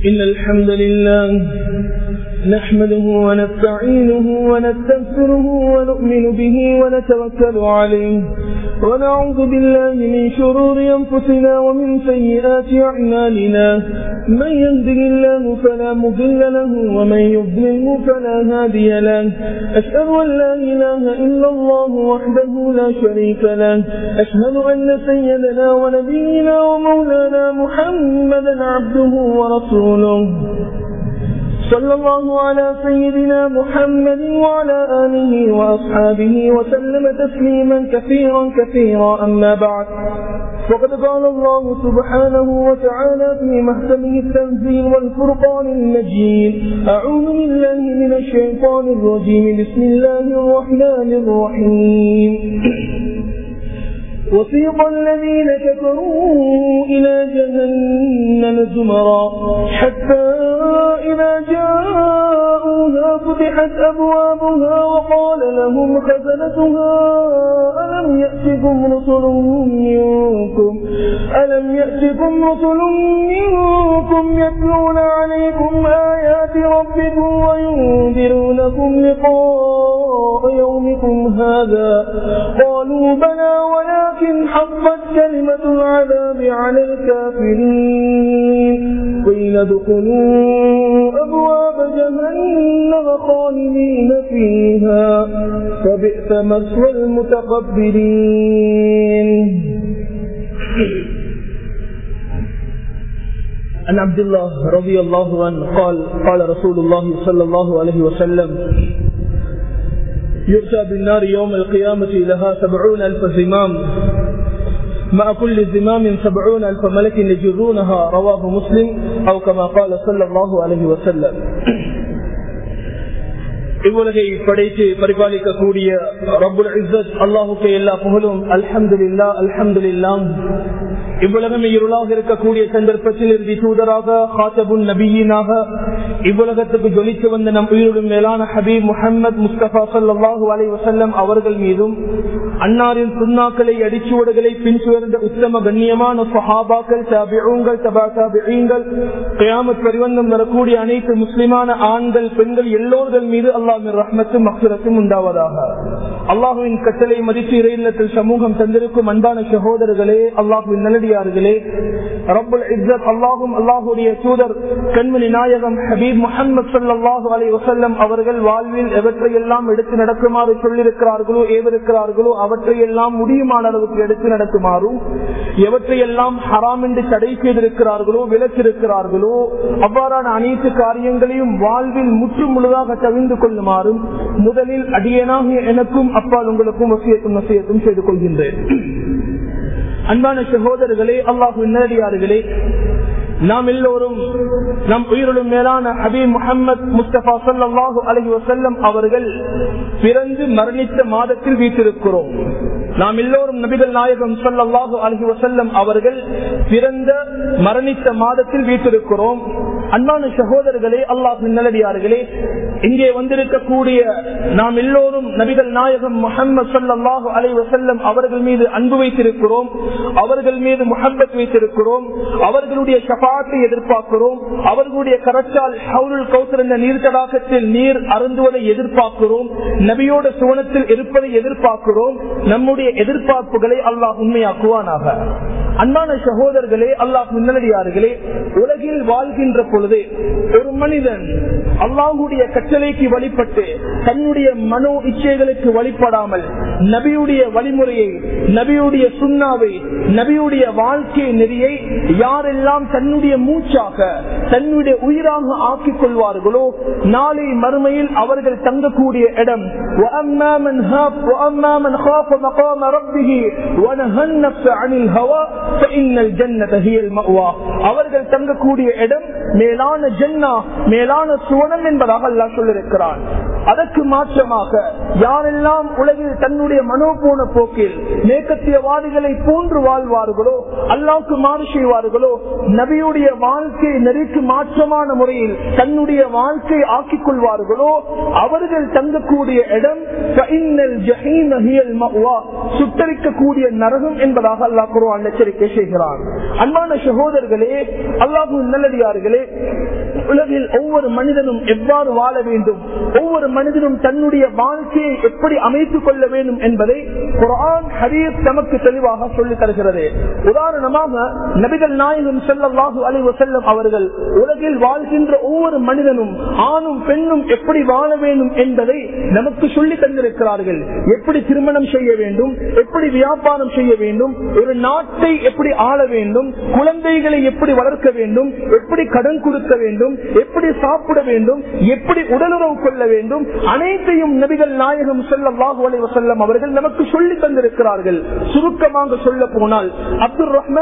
إن الحمد لله نحمده ونستعينه ونستغفره ونؤمن به ونتوكل عليه ونعوذ بالله من شرور أنفسنا ومن سيئات أعمالنا من يهده الله فلا مضل له ومن يضلله فلا هادي له أشهد أن لا إله إلا الله وحده لا شريك له أشهد أن سيدنا ونبينا ومولانا محمدا عبده ورسوله صلى الله على سيدنا محمد وعلى آله وأصحابه وسلم تسليما كثيرا كثيرا أما بعد وقد قال الله سبحانه وتعالى في محكمه التنزيل والفرقان المجيد أعوذ بالله من الشيطان الرجيم بسم الله الرحمن الرحيم وسيق الذين كفروا إلى جهنم زمرا حتى إذا جاءوها فتحت أبوابها وقال لهم خزنتها ألم يأتكم رسل منكم ألم يأتكم رسل منكم يتلون عليكم آيات ربكم وينذرونكم لقاء يومكم هذا قالوا بلى ولكن حقت كلمة العذاب على الكافرين قيل ادخلوا أبواب جهنم خالدين فيها فبئس مثوى المتقبلين عن عبد الله رضي الله عنه قال قال رسول الله صلى الله عليه وسلم يؤتى بالنار يوم القيامة لها سبعون ألف زمام مع كل زمام سبعون ألف ملك يجرونها رواه مسلم أو كما قال صلى الله عليه وسلم இவ்வுலகை படைத்து பரிபாலிக்கக்கூடிய ரபுல் இஸ்ஸத் அல்லாஹுக்கு எல்லா புகழும் அல்ஹம்துலில்லா அல்ஹம்துலில்லாம் இவ்வுலகம் இருளாக இருக்கக்கூடிய சந்தர்ப்பத்தில் இறுதி தூதராக ஹாத்தபுன் நபியீனாக இவ்வுலகத்துக்கு ஜொலித்து வந்த நம் உயிரிடும் மேலான ஹபீப் முகமது முஸ்தபா சல்லாஹூ அலை வசல்லம் அவர்கள் மீதும் அன்னாரின் சுண்ணாக்களை அடிச்சுவடுகளை பின்சுவர்ந்த உத்தம கண்ணியமான சஹாபாக்கள் தாபிகள் தபா தாபிகள் கயாமத் பரிவந்தம் வரக்கூடிய அனைத்து முஸ்லிமான ஆண்கள் பெண்கள் எல்லோர்கள் மீது அல்லாஹின் ரஹ்மத்தும் மக்சரத்தும் உண்டாவதாக அல்லாஹுவின் கட்டளை மதித்து இறையில்லத்தில் சமூகம் தந்திருக்கும் அன்பான சகோதரர்களே அல்லாஹுவின் நல்லடியார்களே ரபுல் இஸ்ஸத் அல்லாஹும் அல்லாஹுடைய தூதர் கண்மணி நாயகம் ஹபீப் முகமது சல்லாஹூ அலி வசல்லம் அவர்கள் வாழ்வில் எவற்றையெல்லாம் எடுத்து நடக்குமாறு சொல்லியிருக்கிறார்களோ ஏவிருக்கிறார்களோ அவற்றையெல்லாம் முடியுமான அளவுக்கு எடுத்து நடக்குமாறும் எவற்றையெல்லாம் ஹராம் என்று தடை செய்திருக்கிறார்களோ விலக்கிருக்கிறார்களோ அவ்வாறான அனைத்து காரியங்களையும் வாழ்வில் முற்று முழுதாக தவிர்ந்து கொள்ளுமாறும் முதலில் அடியனாக எனக்கும் அப்பால் உங்களுக்கும் வசியத்தும் வசியத்தும் செய்து கொள்கின்றேன் அன்பான சகோதரர்களே அல்லாஹு நேரடியார்களே நாம் எல்லோரும் நம் உயிரிலும் மேலான ஹபீப் முகமது முஸ்தபா சல்லாஹு அலஹி வசல்லம் அவர்கள் பிறந்து மரணித்த மாதத்தில் வீட்டிருக்கிறோம் நாம் எல்லோரும் நபிகள் நாயகம் சல்லாஹு அலஹி வசல்லம் அவர்கள் பிறந்த மரணித்த மாதத்தில் வீட்டிருக்கிறோம் அன்பான சகோதரர்களே அல்லாஹு நல்லடியார்களே இங்கே வந்திருக்கக்கூடிய நாம் எல்லோரும் நபிகள் நாயகம் முகமது சல்லாஹு அலை வசல்லம் அவர்கள் மீது அன்பு வைத்திருக்கிறோம் அவர்கள் மீது முகம்பத் வைத்திருக்கிறோம் அவர்களுடைய ஷபாத்தை எதிர்பார்க்கிறோம் அவர்களுடைய கரச்சால் ஹவுலுல் கௌசர் என்ற நீர் தடாகத்தில் நீர் அருந்துவதை எதிர்பார்க்கிறோம் நபியோட சுவனத்தில் இருப்பதை எதிர்பார்க்கிறோம் நம்முடைய எதிர்பார்ப்புகளை அல்லாஹ் உண்மையாக்குவானாக அன்பான சகோதரர்களே அல்லாஹ் முன்னடியார்களே உலகில் வாழ்கின்ற பொழுது ஒரு மனிதன் அல்லாஹுடைய கட்டளைக்கு வழிபட்டு தன்னுடைய மனோ இச்சைகளுக்கு வழிபடாமல் நபியுடைய வழிமுறையை நபியுடைய சுண்ணாவை நபியுடைய வாழ்க்கை நெறியை யாரெல்லாம் தன்னுடைய மூச்சாக தன்னுடைய உயிராக ஆக்கிக் கொள்வார்களோ நாளை மறுமையில் அவர்கள் தங்கக்கூடிய இடம் அவர்கள் தங்கக்கூடிய இடம் மேலான ஜன்னா மேலான சுவனம் என்பதாக அல்லா சொல்லிருக்கிறான் அதற்கு மாற்றமாக யாரெல்லாம் உலகில் தன்னுடைய மனோபோன போக்கில் மேற்கத்தியவாதிகளை போன்று வாழ்வார்களோ அல்லாவுக்கு மாறு செய்வார்களோ நபியுடைய வாழ்க்கை நெறிக்கு மாற்றமான முறையில் தன்னுடைய வாழ்க்கை ஆக்கிக் கொள்வார்களோ அவர்கள் தங்கக்கூடிய இடம் சுட்டரிக்கக்கூடிய நரகம் என்பதாக அல்லாஹ் குருவான் எச்சரிக்கை செய்கிறான் அன்பான சகோதரர்களே அல்லாஹு நல்லடியார்களே உலகில் ஒவ்வொரு மனிதனும் எவ்வாறு வாழ வேண்டும் ஒவ்வொரு மனிதனும் தன்னுடைய வாழ்க்கையை எப்படி அமைத்துக் கொள்ள வேண்டும் என்பதை குரான் ஹரீஸ் நமக்கு தெளிவாக சொல்லித் தருகிறது உதாரணமாக நபிகள் நாயகம் செல்லல்லாஹு அலைவ செல்லம் அவர்கள் உலகில் வாழ்கின்ற ஒவ்வொரு மனிதனும் ஆணும் பெண்ணும் எப்படி வாழ வேண்டும் என்பதை நமக்கு சொல்லி தந்திருக்கிறார்கள் எப்படி திருமணம் செய்ய வேண்டும் எப்படி வியாபாரம் செய்ய வேண்டும் ஒரு நாட்டை எப்படி ஆள வேண்டும் குழந்தைகளை எப்படி வளர்க்க வேண்டும் எப்படி கடன் கொடுக்க வேண்டும் எப்படி சாப்பிட வேண்டும் எப்படி உடலுறவு கொள்ள வேண்டும் அனைத்தையும் நபிகள் நாயகம் செல்லல்லாஹு அலைவ செல்லம் அவர்கள் நமக்கு சொல்லி தந்திருக்கிறார்கள் சுருக்கமாக சொல்ல போனால் அப்துல் ரஹ்மான்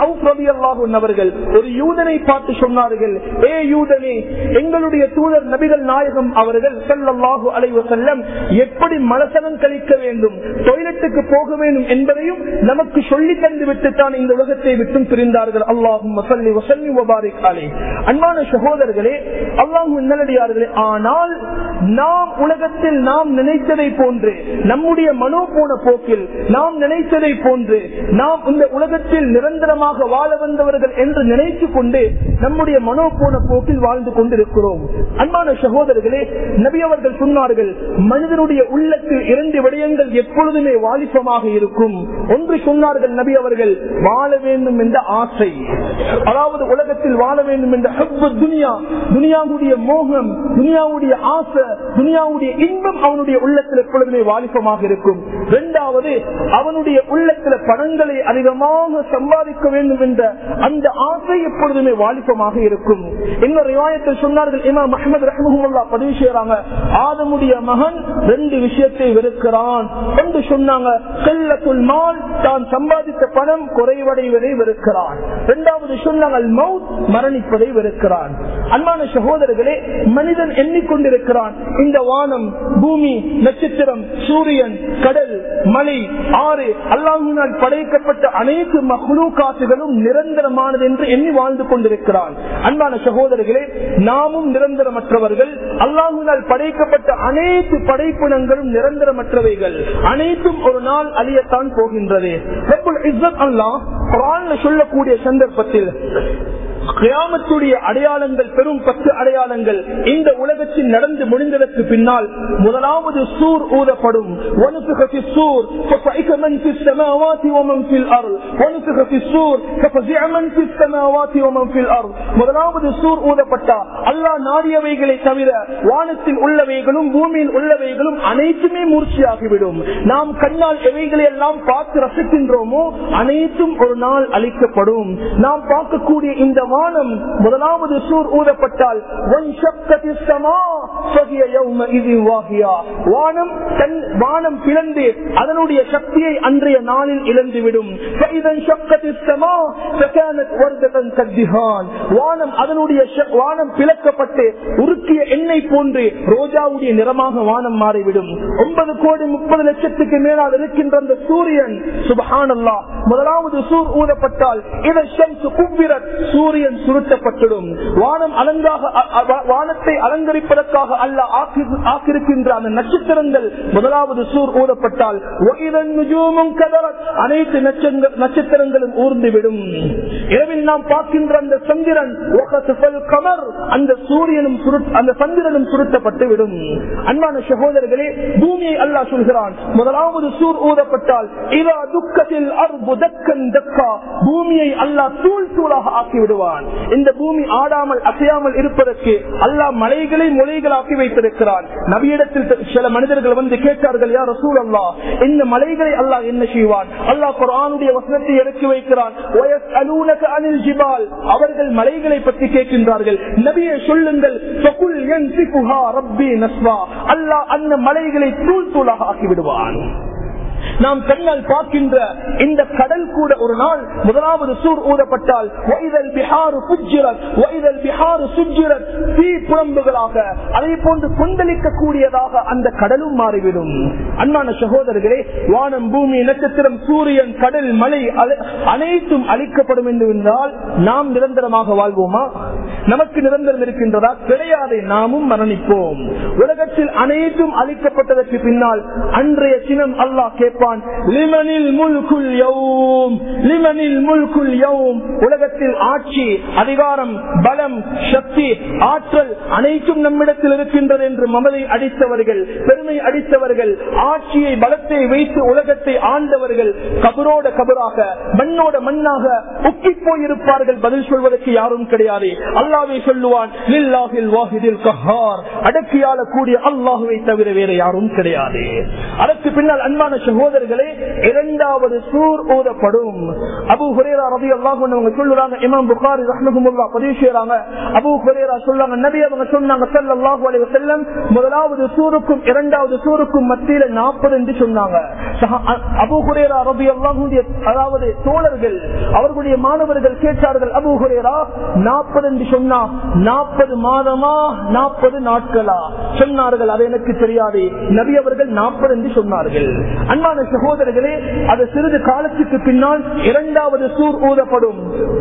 அவர்கள் ஒரு யூதனை பார்த்து சொன்னார்கள் ஏ யூதனே எங்களுடைய தூதர் நபிகள் நாயகம் அவர்கள் செல்லல்லாஹு அலைவ செல்லம் எப்படி மலசனம் கழிக்க வேண்டும் டொய்லெட்டுக்கு போக வேண்டும் என்பதையும் நமக்கு சொல்லி தந்து விட்டு தான் இந்த உலகத்தை விட்டும் பிரிந்தார்கள் அல்லாஹும் வசல்லி வசல்லி வபாரிக் அலை அன்பான சகோதரர்களே அல்லாஹும் நல்லடியார்களே ஆனால் நாம் உலகத்தில் நாம் நினைத்ததை போன்று நம்முடைய மனோ போன போக்கில் நாம் நினைத்ததை போன்று நாம் இந்த உலகத்தில் நிரந்தரமாக வாழ வந்தவர்கள் என்று நினைத்துக் கொண்டு நம்முடைய மனோ போன போக்கில் வாழ்ந்து கொண்டிருக்கிறோம் அன்பான சகோதரர்களே நபி அவர்கள் சொன்னார்கள் மனிதனுடைய உள்ளத்தில் இரண்டு விடயங்கள் எப்பொழுதுமே வாலிபமாக இருக்கும் ஒன்று சொன்னார்கள் நபி அவர்கள் வாழ வேண்டும் என்ற ஆசை அதாவது உலகத்தில் வாழ வேண்டும் என்ற ஹப்பு துனியா துனியாவுடைய மோகம் துனியாவுடைய ஆசை துனியாவுடைய இன்பம் அவனுடைய உள்ளத்தில் எப்பொழுதுமே வாலிபமாக இருக்கும் இரண்டாவது அவனுடைய உள்ளத்துல பணங்களை அதிகமாக சம்பாதிக்க வேண்டும் என்ற அந்த ஆசை எப்பொழுதுமே வாலிபமாக இருக்கும் இன்னொரு ரிவாயத்தில் சொன்னார்கள் இமாம் அஹமது ரஹமுல்லா பதிவு செய்யறாங்க ஆதமுடைய மகன் ரெண்டு விஷயத்தை வெறுக்கிறான் என்று சொன்னாங்க செல்லத்துள் மால் தான் சம்பாதித்த பணம் குறைவடைவதை வெறுக்கிறான் இரண்டாவது சொன்னாங்கள் மவுத் மரணிப்பதை வெறுக்கிறான் அன்பான சகோதரர்களே மனிதன் எண்ணிக்கொண்டிருக்கிறான் இந்த வானம் பூமி நட்சத்திரம் சூரியன் கடல் மலை ஆறு அல்லாஹினால் படைக்கப்பட்ட அனைத்து மகுழு காசுகளும் நிரந்தரமானது என்று எண்ணி வாழ்ந்து கொண்டிருக்கிறான் அன்பான சகோதரர்களே நாமும் நிரந்தரமற்றவர்கள் அல்லாஹினால் படைக்கப்பட்ட அனைத்து படைப்பினங்களும் நிரந்தரமற்றவைகள் அனைத்தும் ஒரு நாள் அழியத்தான் போகின்றது அல்லாஹ் சொல்லக்கூடிய சந்தர்ப்பத்தில் கியாமத்துடைய அடையாளங்கள் பெரும் பத்து அடையாளங்கள் இந்த உலகத்தில் நடந்து முடிந்ததற்கு பின்னால் முதலாவது சூர் ஊதப்படும் சூர் முதலாவது சூர் ஊதப்பட்டா அல்லா நாடியவைகளை தவிர வானத்தில் உள்ளவைகளும் பூமியில் உள்ளவைகளும் அனைத்துமே மூர்ச்சியாகிவிடும் நாம் கண்ணால் எவைகளை எல்லாம் பார்த்து ரசிக்கின்றோமோ அனைத்தும் ஒரு நாள் அளிக்கப்படும் நாம் பார்க்கக்கூடிய இந்த வானம் முதலாவது சூர் ஊதப்பட்டால் வானம் தன் வானம் பிளந்து அதனுடைய சக்தியை அன்றைய நாளில் இழந்துவிடும் வானம் அதனுடைய வானம் பிளக்கப்பட்டு உருக்கிய எண்ணெய் போன்று ரோஜாவுடைய நிறமாக வானம் மாறிவிடும் ஒன்பது கோடி முப்பது லட்சத்துக்கு மேலால் இருக்கின்ற அந்த சூரியன் சுபஹானல்லா முதலாவது சூர் ஊதப்பட்டால் இதை குவ்விரத் சூரியன் சுருட்டப்பட்டுடும் வானம் அலங்காக வானத்தை அலங்கரிப்பதற்காக அல்ல ஆக்கிருக்கின்ற அந்த நட்சத்திரங்கள் முதலாவது சூர் ஊதப்பட்டால் அனைத்து நட்சத்திரங்களும் ஊர்ந்துவிடும் இரவில் நாம் பார்க்கின்ற அந்த சந்திரன் கமர் அந்த சூரியனும் அந்த சந்திரனும் சுருட்டப்பட்டு விடும் அன்பான சகோதரர்களே பூமியை அல்லாஹ் சொல்கிறான் முதலாவது சூர் ஊதப்பட்டால் இதா துக்கத்தில் அர்புதக்கன் தக்கா பூமியை அல்லாஹ் தூள் தூளாக ஆக்கி விடுவான் இந்த பூமி ஆடாமல் அசையாமல் இருப்பதற்கு அல்லாஹ் மலைகளை மொழிகளாக்கி வைத்திருக்கிறான் நபியிடத்தில் சில மனிதர்கள் வந்து கேட்டார்கள் யார் ரசூல் அல்லா இந்த மலைகளை அல்லாஹ் என்ன செய்வான் அல்லாஹ் குரானுடைய வசனத்தை இறக்கி வைக்கிறான் அனில் ஜிபால் அவர்கள் மலைகளை பற்றி கேட்கின்றார்கள் நபியை சொல்லுங்கள் அல்லாஹ் அந்த மலைகளை தூள் தூளாக ஆக்கி விடுவான் நாம் கண்ணால் பார்க்கின்ற இந்த கடல் கூட ஒரு நாள் முதலாவது சூர் ஊதப்பட்டால் வைதல் பிஹாரு புஜ்ஜிரத் வைதல் பிஹாரு சுஜ்ஜிரத் தீ புலம்புகளாக அதை போன்று கொந்தளிக்க கூடியதாக அந்த கடலும் மாறிவிடும் அன்பான சகோதரர்களே வானம் பூமி நட்சத்திரம் சூரியன் கடல் மலை அல- அனைத்தும் அழிக்கப்படும் என்று என்றால் நாம் நிரந்தரமாக வாழ்வோமா நமக்கு நிரந்தரம் இருக்கின்றதா கிடையாது நாமும் மரணிப்போம் உலகத்தில் அனைத்தும் அழிக்கப்பட்டதற்கு பின்னால் அன்றைய தினம் அல்லாஹ் கேட்பான் லிமனில் முல்குல் யௌம் லிமனில் முல்குல் யௌம் உலகத்தில் ஆட்சி அதிகாரம் பலம் சக்தி ஆற்றல் அனைத்தும் நம்மிடத்தில் இருக்கின்றது என்று மமதை அடித்தவர்கள் பெருமை அடித்தவர்கள் ஆட்சியை பலத்தை வைத்து உலகத்தை ஆண்டவர்கள் கபரோட கபராக மண்ணோட மண்ணாக உக்கி போயிருப்பார்கள் பதில் சொல்வதற்கு யாரும் கிடையாது அல்லாவை சொல்லுவான் லில்லாஹில் வாஹிதில் கஹார் அடக்கியால கூடிய அல்லாஹுவை தவிர வேற யாரும் கிடையாது அதற்கு பின்னால் அன்பான சகோதரர்களே இரண்டாவது சூர் ஊதப்படும் அபு ஹுரேரா ரவி அல்லாஹ் அவங்க சொல்லுறாங்க இமாம் புகாரி ரஹ்மஹமுல்லா பதிவு செய்யறாங்க அபு ஹுரேரா சொல்றாங்க நபி அவங்க சொன்னாங்க ஸல்லல்லாஹு அலைஹி வஸல்லம் முதலாவது சூருக்கும் இரண்டாவது சூருக்கும் மத்தியில நாற்பது என்று சொன்னாங்க சஹா- அ- அபு ஹுரேரா ரபி அல்லாஹுடைய அதாவது தோழர்கள் அவர்களுடைய மாணவர்கள் கேட்டார்கள் அபு ஹுரேரா நாற்பது என்று சொன்னா நாற்பது மாதமா நாற்பது நாட்களா சொன்னார்கள் அது எனக்கு தெரியாது நபி அவர்கள் நாற்பது என்று சொன்னார்கள் அன்பான சகோதரர்களே அது சிறிது காலத்துக்கு பின்னால் இரண்டாவது சூர் ஊதப்படும்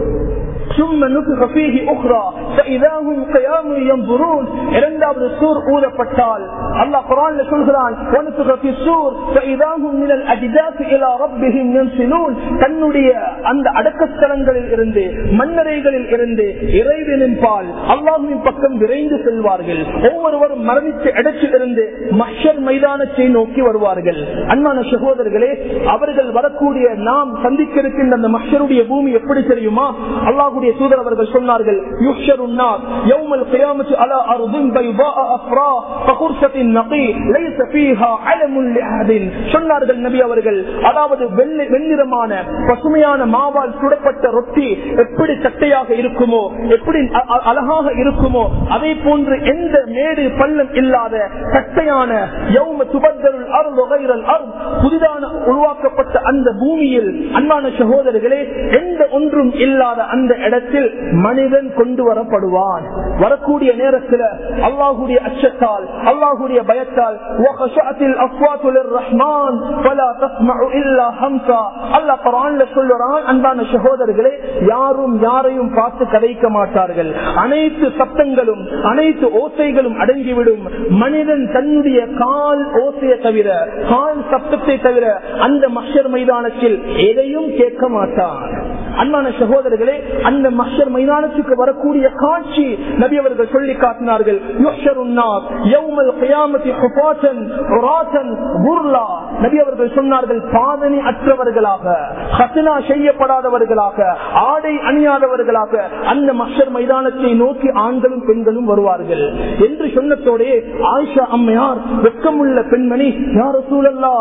ثم نفخ فيه أخرى فإذا هم قيام ينظرون இரண்டாவது சூர் ஊதப்பட்டால் அல்லாஹ் குரான்ல சொல்கிறான் ونفخ في السور فإذا هم من الأجداث إلى ربهم ينسلون தன்னுடைய அந்த அடக்கஸ்தலங்களில் இருந்து மண்ணறைகளில் இருந்து இறைவனின் பால் அல்லாஹுவின் பக்கம் விரைந்து செல்வார்கள் ஒவ்வொருவரும் மரணித்த இடத்தில் இருந்து மஷர் மைதானத்தை நோக்கி வருவார்கள் அன்பான சகோதரர்களே அவர்கள் வரக்கூடிய நாம் சந்திக்க இருக்கின்ற அந்த மஷருடைய பூமி எப்படி தெரியுமா அல்லாஹுடைய தூதர் அவர்கள் சொன்னார்கள் யுஹ்ஷரு الناس يوم القيامة على أرض بيضاء أفراء كقرصة النقي ليس فيها علم لأحد சொன்னார்கள் நபி அவர்கள் அதாவது வெள்ளை வெண்ணிறமான பசுமையான மாவால் சுடப்பட்ட ரொட்டி எப்படி சட்டையாக இருக்குமோ எப்படி அ- அ- அழகாக இருக்குமோ அதே போன்று எந்த மேடு பள்ளம் இல்லாத சட்டையான யௌம துபத்தருள் அருள் வகைரல் அருள் புதிதான உருவாக்கப்பட்ட அந்த பூமியில் அன்பான சகோதரர்களே எந்த ஒன்றும் இல்லாத அந்த இடத்தில் மனிதன் கொண்டு வரப்படுவான் வரக்கூடிய நேரத்தில் அல்லாஹுடைய அச்சத்தால் அல்லாஹுடைய பயத்தால் وَخَشَعَتِ الْأَصْوَاتُ لِلرَّحْمَنِ فَلَا تَسْمَعُ إِلَّا هَمْسًا அல்லாஹ் குர்ஆன்ல சொல்றான் அன்பான சகோதரர்களே யாரும் யாரையும் பார்த்து கதைக்க மாட்டார்கள் அனைத்து சப்தங்களும் அனைத்து ஓசைகளும் அடங்கிவிடும் மனிதன் தன்னுடைய கால் ஓசையை தவிர கால் சப்தத்தை தவிர அந்த மஷர் மைதானத்தில் எதையும் கேட்க மாட்டான் அன்பான சகோதரர்களே அந்த மஷர் மைதானத்துக்கு வரக்கூடிய காட்சி நபி அவர்கள் சொல்லி காட்டினார்கள் யுஹ்ஷருன் நாஸ் யௌமல் கியாமத்தி ஹுஃபாத்தன் உராத்தன் குர்லா நபி அவர்கள் சொன்னார்கள் பாதனை அற்றவர்களாக ஹசனா செய்யப்படாதவர்களாக ஆடை அணியாதவர்களாக அந்த மஷர் மைதானத்தை நோக்கி ஆண்களும் பெண்களும் வருவார்கள் என்று சொன்னதோடே ஆயிஷா அம்மையார் வெக்கமுள்ள பெண்மணி யார் சூழல்லா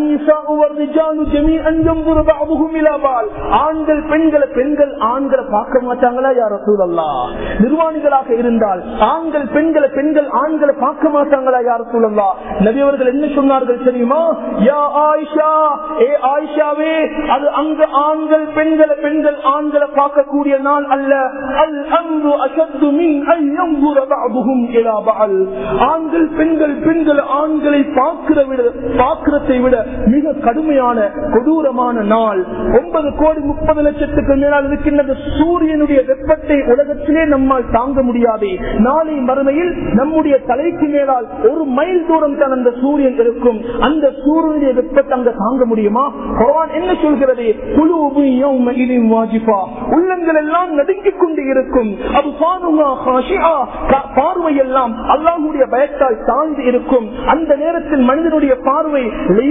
ஆண்கள் பெண்களை பெண்கள் ஆண்களை பார்க்க மாட்டாங்களா யார சூழல்லா நிர்வாணிகளாக இருந்தால் ஆண்கள் பெண்களை பெண்கள் ஆண்களை பார்க்க மாட்டாங்களா யார சூழல்லா நபி அவர்கள் என்ன சொன்னார்கள் தெரியுமா யா ஆயிஷா ஏ ஆயிஷாவே அது அங்க ஆண்கள் பெண்களை பெண்கள் ஆண்களை பார்க்கக்கூடிய நாள் அல்ல அல் அங்கு அசத்து மின் ஐயம்புற பாபுகும் இலா பால் ஆண்கள் பெண்கள் பெண்கள் ஆண்களை பார்க்கிற விட பார்க்கிறதை விட மிக கடுமையான கொடூரமான நாள் ஒன்பது கோடி முப்பது லட்சத்துக்கு மேலால் இருக்கின்ற சூரியனுடைய வெப்பத்தை உலகத்திலே நம்மால் தாங்க முடியாது நாளை மறுமையில் நம்முடைய தலைக்கு மேலால் ஒரு மைல் தூரம் தான் அந்த சூரியன் இருக்கும் அந்த சூரியனுடைய வெப்பத்தை அங்க தாங்க முடியுமா குரான் என்ன சொல்கிறது குழு வாஜிபா உள்ளங்கள் எல்லாம் நடுங்கிக் கொண்டு இருக்கும் அது பார்வை எல்லாம் அல்லாஹுடைய பயத்தால் தாழ்ந்து இருக்கும் அந்த நேரத்தில் மனிதனுடைய பார்வை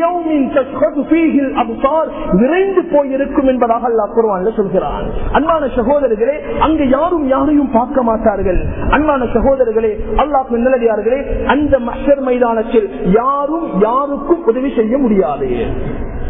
விரைந்து போயிருக்கும் என்பதாக அல்லாஹ் குர்ஆன்ல சொல்கிறான் அன்பான சகோதரர்களே அங்கு யாரும் யாரையும் பார்க்க மாட்டார்கள் அன்பான சகோதரர்களே அல்லாஹ் நல்லடியார்களே அந்த மஷர் மைதானத்தில் யாரும் யாருக்கும் உதவி செய்ய முடியாது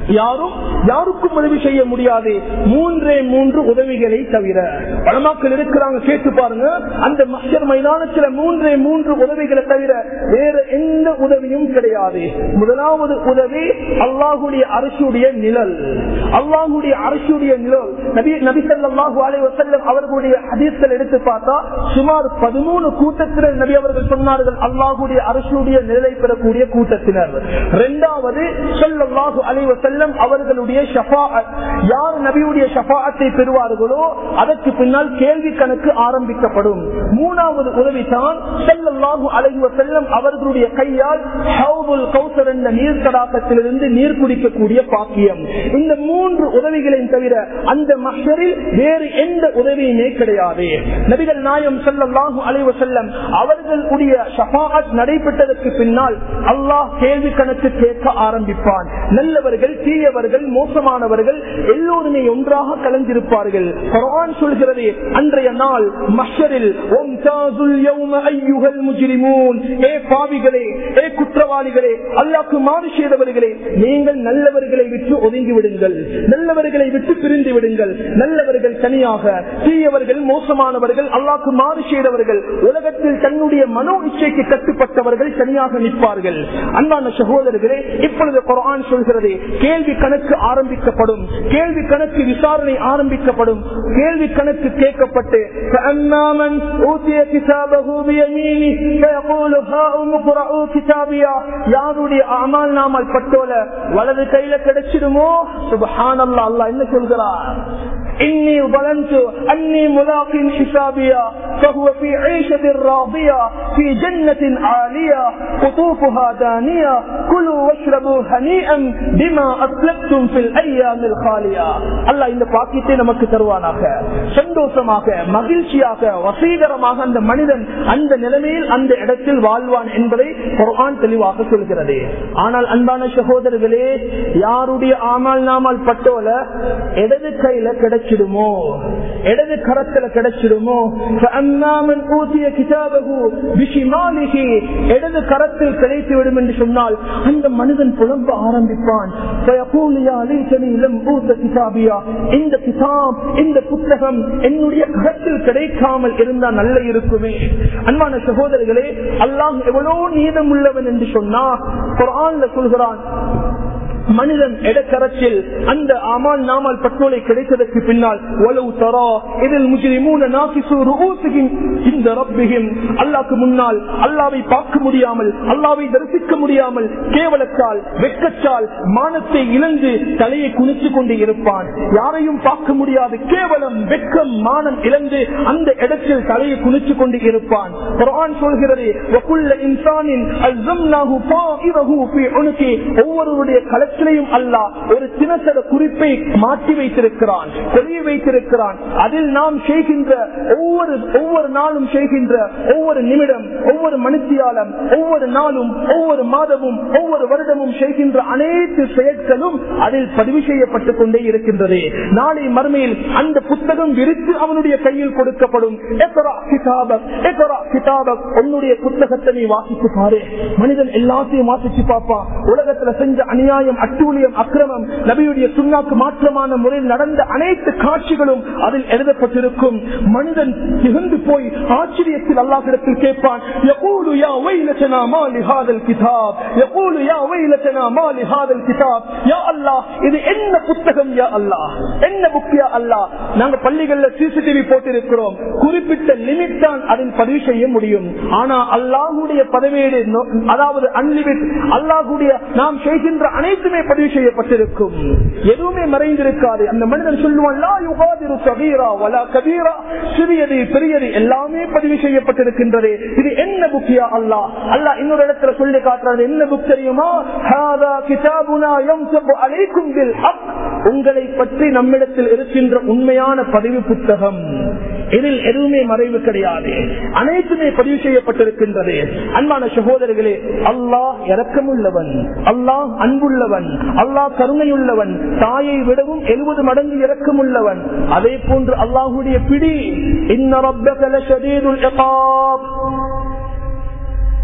யாரும் யாருக்கும் உதவி செய்ய முடியாது மூன்றே மூன்று உதவிகளை தவிர பலமாக்கள் இருக்கிறாங்க கேட்டு பாருங்க அந்த மஷர் மைதானத்தில் மூன்றே மூன்று உதவிகளை தவிர வேற எந்த உதவியும் கிடையாது முதலாவது உதவி அல்லாஹுடைய அரசுடைய நிழல் அல்லாஹுடைய அரசுடைய நிழல் நபி நபி ஸல்லல்லாஹு அலைஹி வஸல்லம் அவர்களுடைய ஹதீஸ்கள் எடுத்து பார்த்தா சுமார் பதிமூணு கூட்டத்தினர் நபி அவர்கள் சொன்னார்கள் அல்லாஹுடைய அரசுடைய நிழலை பெறக்கூடிய கூட்டத்தினர் இரண்டாவது ஸல்லல்லாஹு அலைஹி வஸல்லம் அவர்களுடைய ஷஃபாஅத் யார் நபியுடைய ஷஃபாஅத்தை பெறுவார்களோ அதற்கு பின்னால் கேள்வி கணக்கு ஆரம்பிக்கப்படும் மூணாவது உதவி தான் ஸல்லல்லாஹு அலைஹி வஸல்லம் அவர்களுடைய கையால் ஹவுதுல் கௌசர் என்ற நீர் தடாகத்திலிருந்து நீர் குடிக்கக்கூடிய பாக்கியம் இந்த மூன்று உதவிகளையும் தவிர அந்த மஷரில் வேறு எந்த உதவியுமே கிடையாது நபிகள் நாயம் ஸல்லல்லாஹு அலைஹி வஸல்லம் அவர்களுடைய ஷஃபாஅத் நடைபெற்றதற்கு பின்னால் அல்லாஹ் கேள்வி கணக்கு கேட்க ஆரம்பிப்பான் நல்லவர்கள் தீயவர்கள் மோசமானவர்கள் எல்லோருமே ஒன்றாக கலந்திருப்பார்கள் குர்ஆன் சொல்கிறது அன்றைய நாள் மஷரில் ஒம்தாசுல் யௌம அய்யுஹல் முஜ்ரிமூன் ஏ பாவிகளே ஏ குற்றவாளிகளே அல்லாஹ்க்கு மாறு செய்தவர்களே நீங்கள் நல்லவர்களை விட்டு ஒதுங்கி விடுங்கள் நல்லவர்களை விட்டு பிரிந்து விடுங்கள் நல்லவர்கள் தனியாக தீயவர்கள் மோசமானவர்கள் அல்லாஹ்க்கு மாறு செய்தவர்கள் உலகத்தில் தன்னுடைய மனோ இச்சைக்கு கட்டுப்பட்டவர்கள் தனியாக நிற்பார்கள் அன்பான சகோதரர்களே இப்பொழுது குர்ஆன் சொல்கிறது கேள்வி கணக்கு ஆரம்பிக்கப்படும் கேள்வி கணக்கு விசாரணை ஆரம்பிக்கப்படும் கேள்வி கணக்கு கேட்கப்பட்டு فأما من أوتي كتابه بيمينه فيقول هاؤم اقرءوا كتابيا யாருடைய அமால் நாமல் பட்டோல வலது கையில கிடைச்சிடுமோ சுபஹானல்லாஹ் அல்லாஹ் என்ன சொல்கிறார் إني ظننت أني ملاق حسابيا فهو في عيشة راضية في جنة عالية قطوفها دانية كلوا واشربوا هنيئا بما أسلفتم في الأيام الخالية الله இந்த பாக்கியத்தை நமக்கு தருவானாக சந்தோஷமாக மகிழ்ச்சியாக வசீகரமாக அந்த மனிதன் அந்த நிலைமையில் அந்த இடத்தில் வாழ்வான் என்பதை குர்ஆன் தெளிவாக சொல்கிறது ஆனால் அன்பான சகோதரர்களே யாருடைய ஆமால் நாமல் பட்டோல இடது கையில கிடைச்சிடுமோ இடது கரத்துல கிடைச்சிடுமோ فأمامن أوتي كتابه بشماله இடது கரத்தில் கிடைத்து விடும் என்று சொன்னால் அந்த மனிதன் புலம்ப ஆரம்பிப்பான் فيقول يا ليتني لم أوت كتابيا இந்த கிதாப் இந்த புத்தகம் என்னுடைய கரத்தில் கிடைக்காமல் இருந்தா நல்ல இருக்குமே அன்பான சகோதரர்களே அல்லாஹ் எவ்வளவு நீதம் உள்ளவன் என்று சொன்னா குரான்ல சொல்கிறான் மனிதன் இடக்கரத்தில் அந்த அமால் நாமல் பட்டோலை கிடைத்ததற்கு பின்னால் ஒலவு தரா இதில் முஜிரிமூன நாசிசூர் இந்த ரப்பிகும் அல்லாக்கு முன்னால் அல்லாவை பார்க்க முடியாமல் அல்லாவை தரிசிக்க முடியாமல் கேவலத்தால் வெக்கச்சால் மானத்தை இழந்து தலையை குனிச்சு கொண்டு இருப்பான் யாரையும் பார்க்க முடியாது கேவலம் வெக்கம் மானம் இழந்து அந்த இடத்தில் தலையை குனிச்சு கொண்டு இருப்பான் குர்ஆன் சொல்கிறது வகுல்ல இன்சானின் அல்ஸம்னாஹு ஃபாஇரஹு ஃபீ உனுகி ஒவ்வொருவருடைய கலத்திலையும் அல்லாஹ் ஒரு தினசர குறிப்பை மாற்றி வைத்திருக்கிறான் கொலிய வைத்திருக்கிறான் அதில் நாம் செய்கின்ற ஒவ்வொரு ஒவ்வொரு நாளும் செய்கின்ற ஒவ்வொரு நிமிடம் ஒவ்வொரு மனுஷியாலம் ஒவ்வொரு நாளும் ஒவ்வொரு மாதமும் ஒவ்வொரு வருடமும் செய்கின்ற அனைத்து செயற்களும் அதில் பதிவு செய்யப்பட்டுக் கொண்டே இருக்கின்றது நாளை மறுமையில் அந்த புத்தகம் விரித்து அவனுடைய கையில் கொடுக்கப்படும் எக்கரா கிதாபக், எக்கரா கிதாபக், உன்னுடைய புத்தகத்தை நீ வாசித்து பாரு மனிதன் எல்லாத்தையும் வாசிச்சு பார்ப்பான் உலகத்துல செஞ்ச அநியாயம் அட்டூழியம் அக்கிரமம் நபியுடைய சுண்ணாக்கு மாற்றமான முறையில் நடந்த அனைத்து காட்சிகளும் அதில் எழுதப்பட்டிருக்கும் மனிதன் திகழ்ந்து போய் ஆச்சரியத்தில் அல்லாஹிடத்தில் கேட்பான் يقول يا ويلتنا ما لهذا الكتاب يقول يا ويلتنا ما لهذا الكتاب يا الله இது என்ன புத்தகம் யா அல்லாஹ் என்ன புக் யா அல்லாஹ் நாங்க பள்ளிகள்ல சிசிடிவி போட்டிருக்கிறோம் குறிப்பிட்ட லிமிட் தான் அதில் பதிவு செய்ய முடியும் ஆனா அல்லாஹுடைய பதவியீடு நோ- அதாவது அன்லிமிட் அல்லாஹுடைய நாம் செய்கின்ற அனைத்துமே பதிவு செய்யப்பட்டிருக்கும் எதுவுமே மறைந்திருக்காது அந்த மனிதன் சொல்லுவான் "லா யுகாதிரு சகீரா வலா கபீரா." சிறியது பெரியது எல்லாமே பதிவு செய்யப்பட்டிருக்கின்றது இது என்ன புக்கியா அல்லாஹ் அல்லாஹ் இன்னொரு இடத்துல சொல்லி காட்டுறது என்ன புக் தெரியுமா "ஹாதா கிதாபுனா யம்சபு அலைக்கும் பில் ஹக்." உங்களை பற்றி நம்மிடத்தில் இருக்கின்ற உண்மையான பதிவு புத்தகம் இதில் எதுவுமே மறைவு கிடையாது அனைத்துமே பதிவு செய்யப்பட்டிருக்கின்றது அன்பான சகோதரர்களே அல்லாஹ் இரக்கமுள்ளவன் அல்லாஹ் அன்புள்ளவன் அல்லாஹ் கருணையுள்ளவன் தாயை விடவும் எழுபது மடங்கு இரக்கமுள்ளவன் அதே போன்று அல்லாஹுடைய பிடி இன்ன ரப்பக லஷதீதுல் இகாப்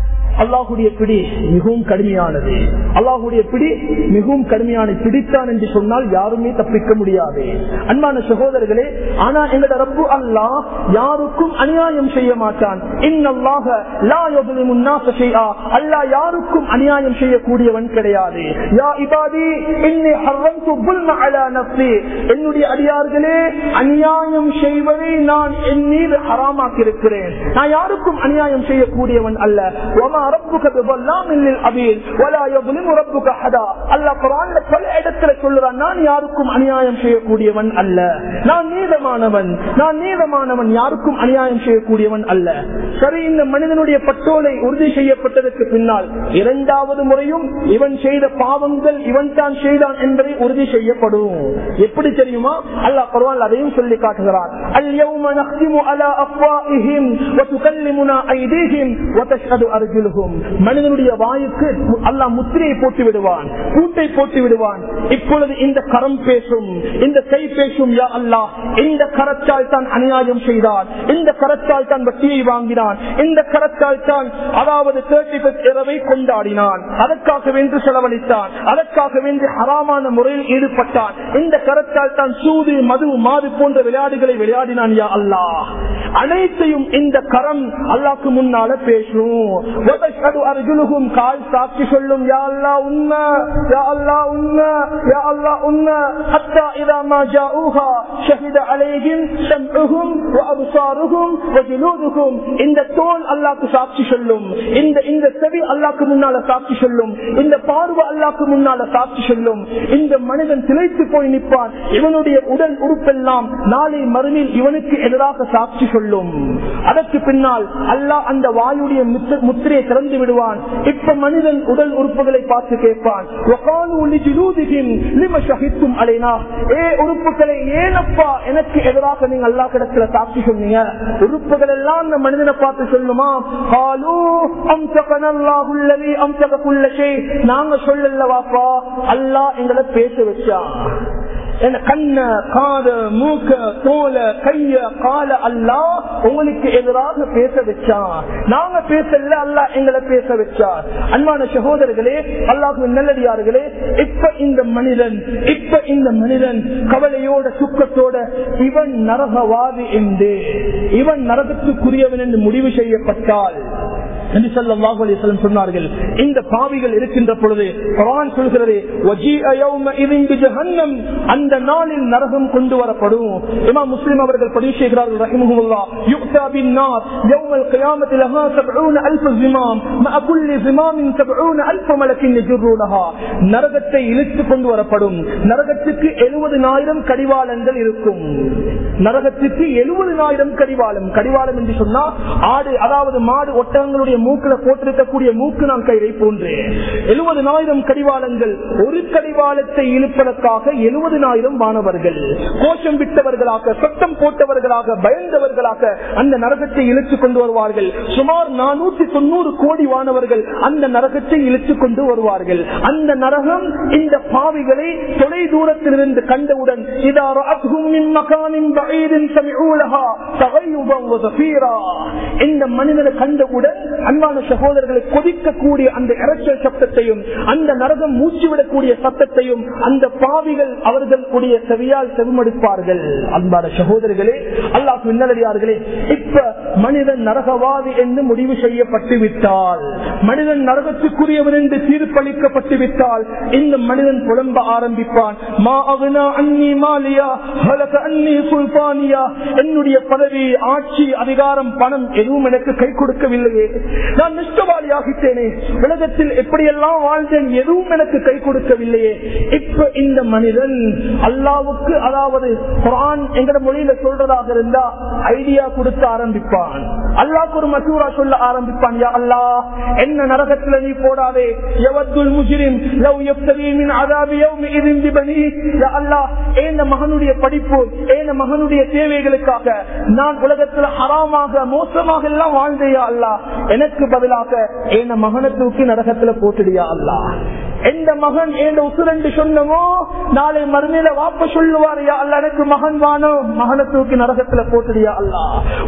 அல்லாஹுடைய பிடி மிகவும் கடுமையானது அல்லாஹுடைய பிடி மிகவும் கடுமையான பிடித்தான் என்று சொன்னால் யாருமே தப்பிக்க முடியாது அன்பான சகோதரர்களே ஆனா எங்களோட ரப்பு அல்லாஹ் யாருக்கும் அநியாயம் செய்ய மாட்டான் இன்னல்லாக லா யظلم الناس شيئا அல்லாஹ் யாருக்கும் அநியாயம் செய்யக்கூடியவன் கிடையாது யா இபாதி இன்னி ஹர்ரம்து الظلم على نفسي என்னுடைய அடியார்களே அநியாயம் செய்வதை நான் என் மீது ஹராமாக்கி இருக்கிறேன் நான் யாருக்கும் அநியாயம் செய்யக்கூடியவன் அல்ல وما ربك بظلام للعبيد ولا يظلم ربك احدا அல்லாஹ் குர்ஆன்ல பல இடத்துல சொல்றான் நான் யாருக்கும் அநியாயம் செய்யக்கூடியவன் அல்ல நான் நீதமானவன் நான் நீதமானவன் யாருக்கும் அநியாயம் செய்யக்கூடியவன் அல்ல சரி இந்த மனிதனுடைய பட்டோலை உறுதி செய்யப்பட்டதற்கு பின்னால் இரண்டாவது முறையும் இவன் செய்த பாவங்கள் இவன் தான் செய்தான் என்பதை உறுதி செய்யப்படும் எப்படி தெரியுமா அல்லாஹ் குர்ஆன் அதையும் சொல்லி காட்டுகிறார் اليوم نختم على افواههم وتكلمنا ايديهم وتشهد ارجلهم மனிதனுடைய வாயுக்கு அல்லாஹ் முத்திரையை போட்டு விடுவான் கூட்டை போட்டு விடுவான் இப்பொழுது இந்த கரம் பேசும் இந்த கை பேசும் யா அல்லாஹ் இந்த கரத்தால் தான் அநியாயம் செய்தான் இந்த கரத்தால் தான் வட்டியை வாங்கினான் இந்த கரத்தால் தான் அதாவது தேர்ட்டி இரவை கொண்டாடினான் அதற்காக வென்று செலவழித்தான் அதற்காக வென்று ஹராமான முறையில் ஈடுபட்டான் இந்த கரத்தால் தான் சூது மது மாது போன்ற விளையாடுகளை விளையாடினான் யா அல்லாஹ் அனைத்தையும் இந்த கரம் அல்லாக்கு முன்னால பேசும் அர்ஜுனுகும் கால் சாட்சி சொல்லும் யா அல்லா உண்மை யா அல்லா உண்மை யா அல்லா உண்மை حتى إذا ما جاءوها شهد عليهم سمعهم وأبصارهم وجلودهم இந்த தோல் அல்லாக்கு சாட்சி சொல்லும் இந்த இந்த செவி அல்லாக்கு முன்னால சாட்சி சொல்லும் இந்த பார்வை அல்லாக்கு முன்னால சாட்சி சொல்லும் இந்த மனிதன் திளைத்து போய் நிற்பான் இவனுடைய உடல் உறுப்பெல்லாம் நாளை மறுமையில் இவனுக்கு எதிராக சாட்சி சொல்லும் அதற்கு பின்னால் அல்லாஹ் அந்த வாயுடைய முத்திர- முத்திரையை திறந்து விடுவான் இப்ப மனிதன் உடல் உறுப்புகளை பார்த்து கேட்பான் وَقَالُوا لِجُلُودِهِمْ لِمَ شَهِدتُّمْ عَلَيْنَا ஏ உறுப்புகளை ஏனப்பா எனக்கு எதிராக நீங்க அல்லா கிடத்துல சாட்சி சொன்னீங்க உறுப்புகள் எல்லாம் அந்த மனிதனை பார்த்து சொல்லுமா قَالُوا أَمْسَكَنَا اللَّهُ الَّذِي أَمْسَكَ كُلَّ شَيْءٍ நாங்க சொல்லலவாப்பா அல்லாஹ் எங்களை பேச வச்சான் என்ன கண்ண காத மூக்க தோல கைய கால அல்லா உங்களுக்கு எதிராக பேச வச்சான் நாங்க பேசல அல்லா எங்களை பேச வச்சார் அன்பான சகோதரர்களே அல்லாஹு நல்லடியார்களே இப்ப இந்த மனிதன் இப்ப இந்த மனிதன் கவலையோட சுக்கத்தோட இவன் நரகவாதி என்று இவன் நரகத்துக்குரியவன் என்று முடிவு செய்யப்பட்டால் நபி ஸல்லல்லாஹு அலைஹி வஸல்லம் சொன்னார்கள் இந்த பாவிகள் இருக்கின்ற பொழுது குர்ஆன் சொல்கிறது வஜீஅ யௌமஇதின் பிஜஹன்னம் அந்த நாளில் நரகம் கொண்டு வரப்படும் இமாம் முஸ்லிம் அவர்கள் பதிவு செய்கிறார்கள் ரஹிமஹுல்லாஹ் யுக்தா பின் நார் யௌமல் கியாமத்தி லஹா 70000 ஜிமாம் மஅ குல்லி ஜிமாமின் 70000 மலக்கின் யஜ்ருனஹா நரகத்தை இழுத்து கொண்டு வரப்படும் நரகத்துக்கு 70000 கடிவாளங்கள் இருக்கும் நரகத்துக்கு 70000 கடிவாளம் கடிவாளம் என்று சொன்னா ஆடு அதாவது மாடு ஒட்டகங்களுடைய மூக்குல போட்டிருக்கக்கூடிய மூக்கு நான் கயிறை போன்று எழுபதனாயிரம் கடிவாளங்கள் ஒரு கடிவாளத்தை இழுப்பதற்காக எழுபதனாயிரம் மாணவர்கள் கோஷம் விட்டவர்களாக சத்தம் போட்டவர்களாக பயந்தவர்களாக அந்த நரகத்தை இழுத்து கொண்டு வருவார்கள் சுமார் நானூற்றி தொண்ணூறு கோடி வானவர்கள் அந்த நரகத்தை இழுத்து கொண்டு வருவார்கள் அந்த நரகம் இந்த பாவிகளை தொலை தூரத்திலிருந்து கண்டவுடன் இதா ரஅத்ஹும் மின் மகானின் பஈதின் சமிஊ லஹா தகையுபம் வ ஸஃபீரா. இந்த மனிதனை கண்டவுடன் அன்பான சகோதரர்களை கொதிக்கக்கூடிய அந்த இறைச்சல் சத்தத்தையும் அந்த நரகம் மூச்சுவிடக்கூடிய சத்தத்தையும் அந்த பாவிகள் அவர்களுடைய செவியால் செவிமடுப்பார்கள் அன்பான சகோதரர்களே அல்லாஹ் மின்னலடியார்களே இப்ப மனிதன் நரகவாதி என்று முடிவு செய்யப்பட்டு விட்டால் மனிதன் நரகத்துக்குரியவன் என்று தீர்ப்பளிக்கப்பட்டு விட்டால் இந்த மனிதன் புலம்ப ஆரம்பிப்பான் மா அகுனா அன்னி மாலியா ஹலக அன்னி சுல்பானியா என்னுடைய பதவி ஆட்சி அதிகாரம் பணம் எதுவும் எனக்கு கை கொடுக்கவில்லையே நான் நிஷ்டவாளி ஆகிட்டேனே உலகத்தில் எப்படியெல்லாம் வாழ்ந்தேன் எதுவும் எனக்கு கை கொடுக்கவில்லையே இப்ப இந்த மனிதன் அல்லாவுக்கு அதாவது குரான் எங்கட மொழியில சொல்றதாக இருந்தா ஐடியா கொடுக்க ஆரம்பிப்பான் அல்லாஹ் ஒரு மசூரா சொல்ல ஆரம்பிப்பான் யா அல்லா என்ன நரகத்துல நீ போடாதே எவத்துல் முஜிரிம் லவ் எப்தரி மின் அதாபி யௌமி இதின் பிபனி யா அல்லாஹ் ஏந்த மகனுடைய படிப்பு ஏந்த மகனுடைய தேவைகளுக்காக நான் உலகத்துல ஹராமாக மோசமாக எல்லாம் வாழ்ந்தையா அல்லா எனக்கு பதிலாக ஏன மகனை தூக்கி நரகத்துல போட்டுடியா அல்லா எந்த மகன் எந்த உசுரண்டு சொன்னமோ நாளை மறுமையில வாப்ப சொல்லுவார் யா அல்ல எனக்கு மகன் வானோ மகனை தூக்கி நரகத்துல போட்டுடியா அல்லா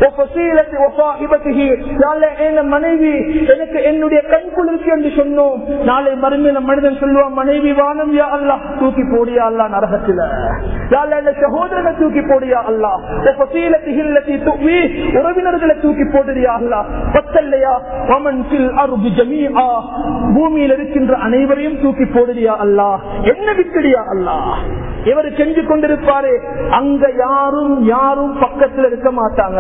மனைவி எனக்கு என்னுடைய கண் குளிர்ச்சி என்று சொன்னோம் நாளை மறுமையில மனிதன் சொல்லுவான் மனைவி வானம் யா அல்லா தூக்கி போடியா அல்லா நரகத்துல சகோதரனை தூக்கி போடியா அல்லா உறவினர்களை தூக்கி போடுறியா அல்லா பத்தல்லையா பூமியில் இருக்கின்ற அனைவரையும் தூக்கி போடுறியா அல்லா என்ன விட்டுடியா அல்லா இவர் செஞ்சு கொண்டிருப்பாரு அங்க யாரும் யாரும் பக்கத்தில் இருக்க மாட்டாங்க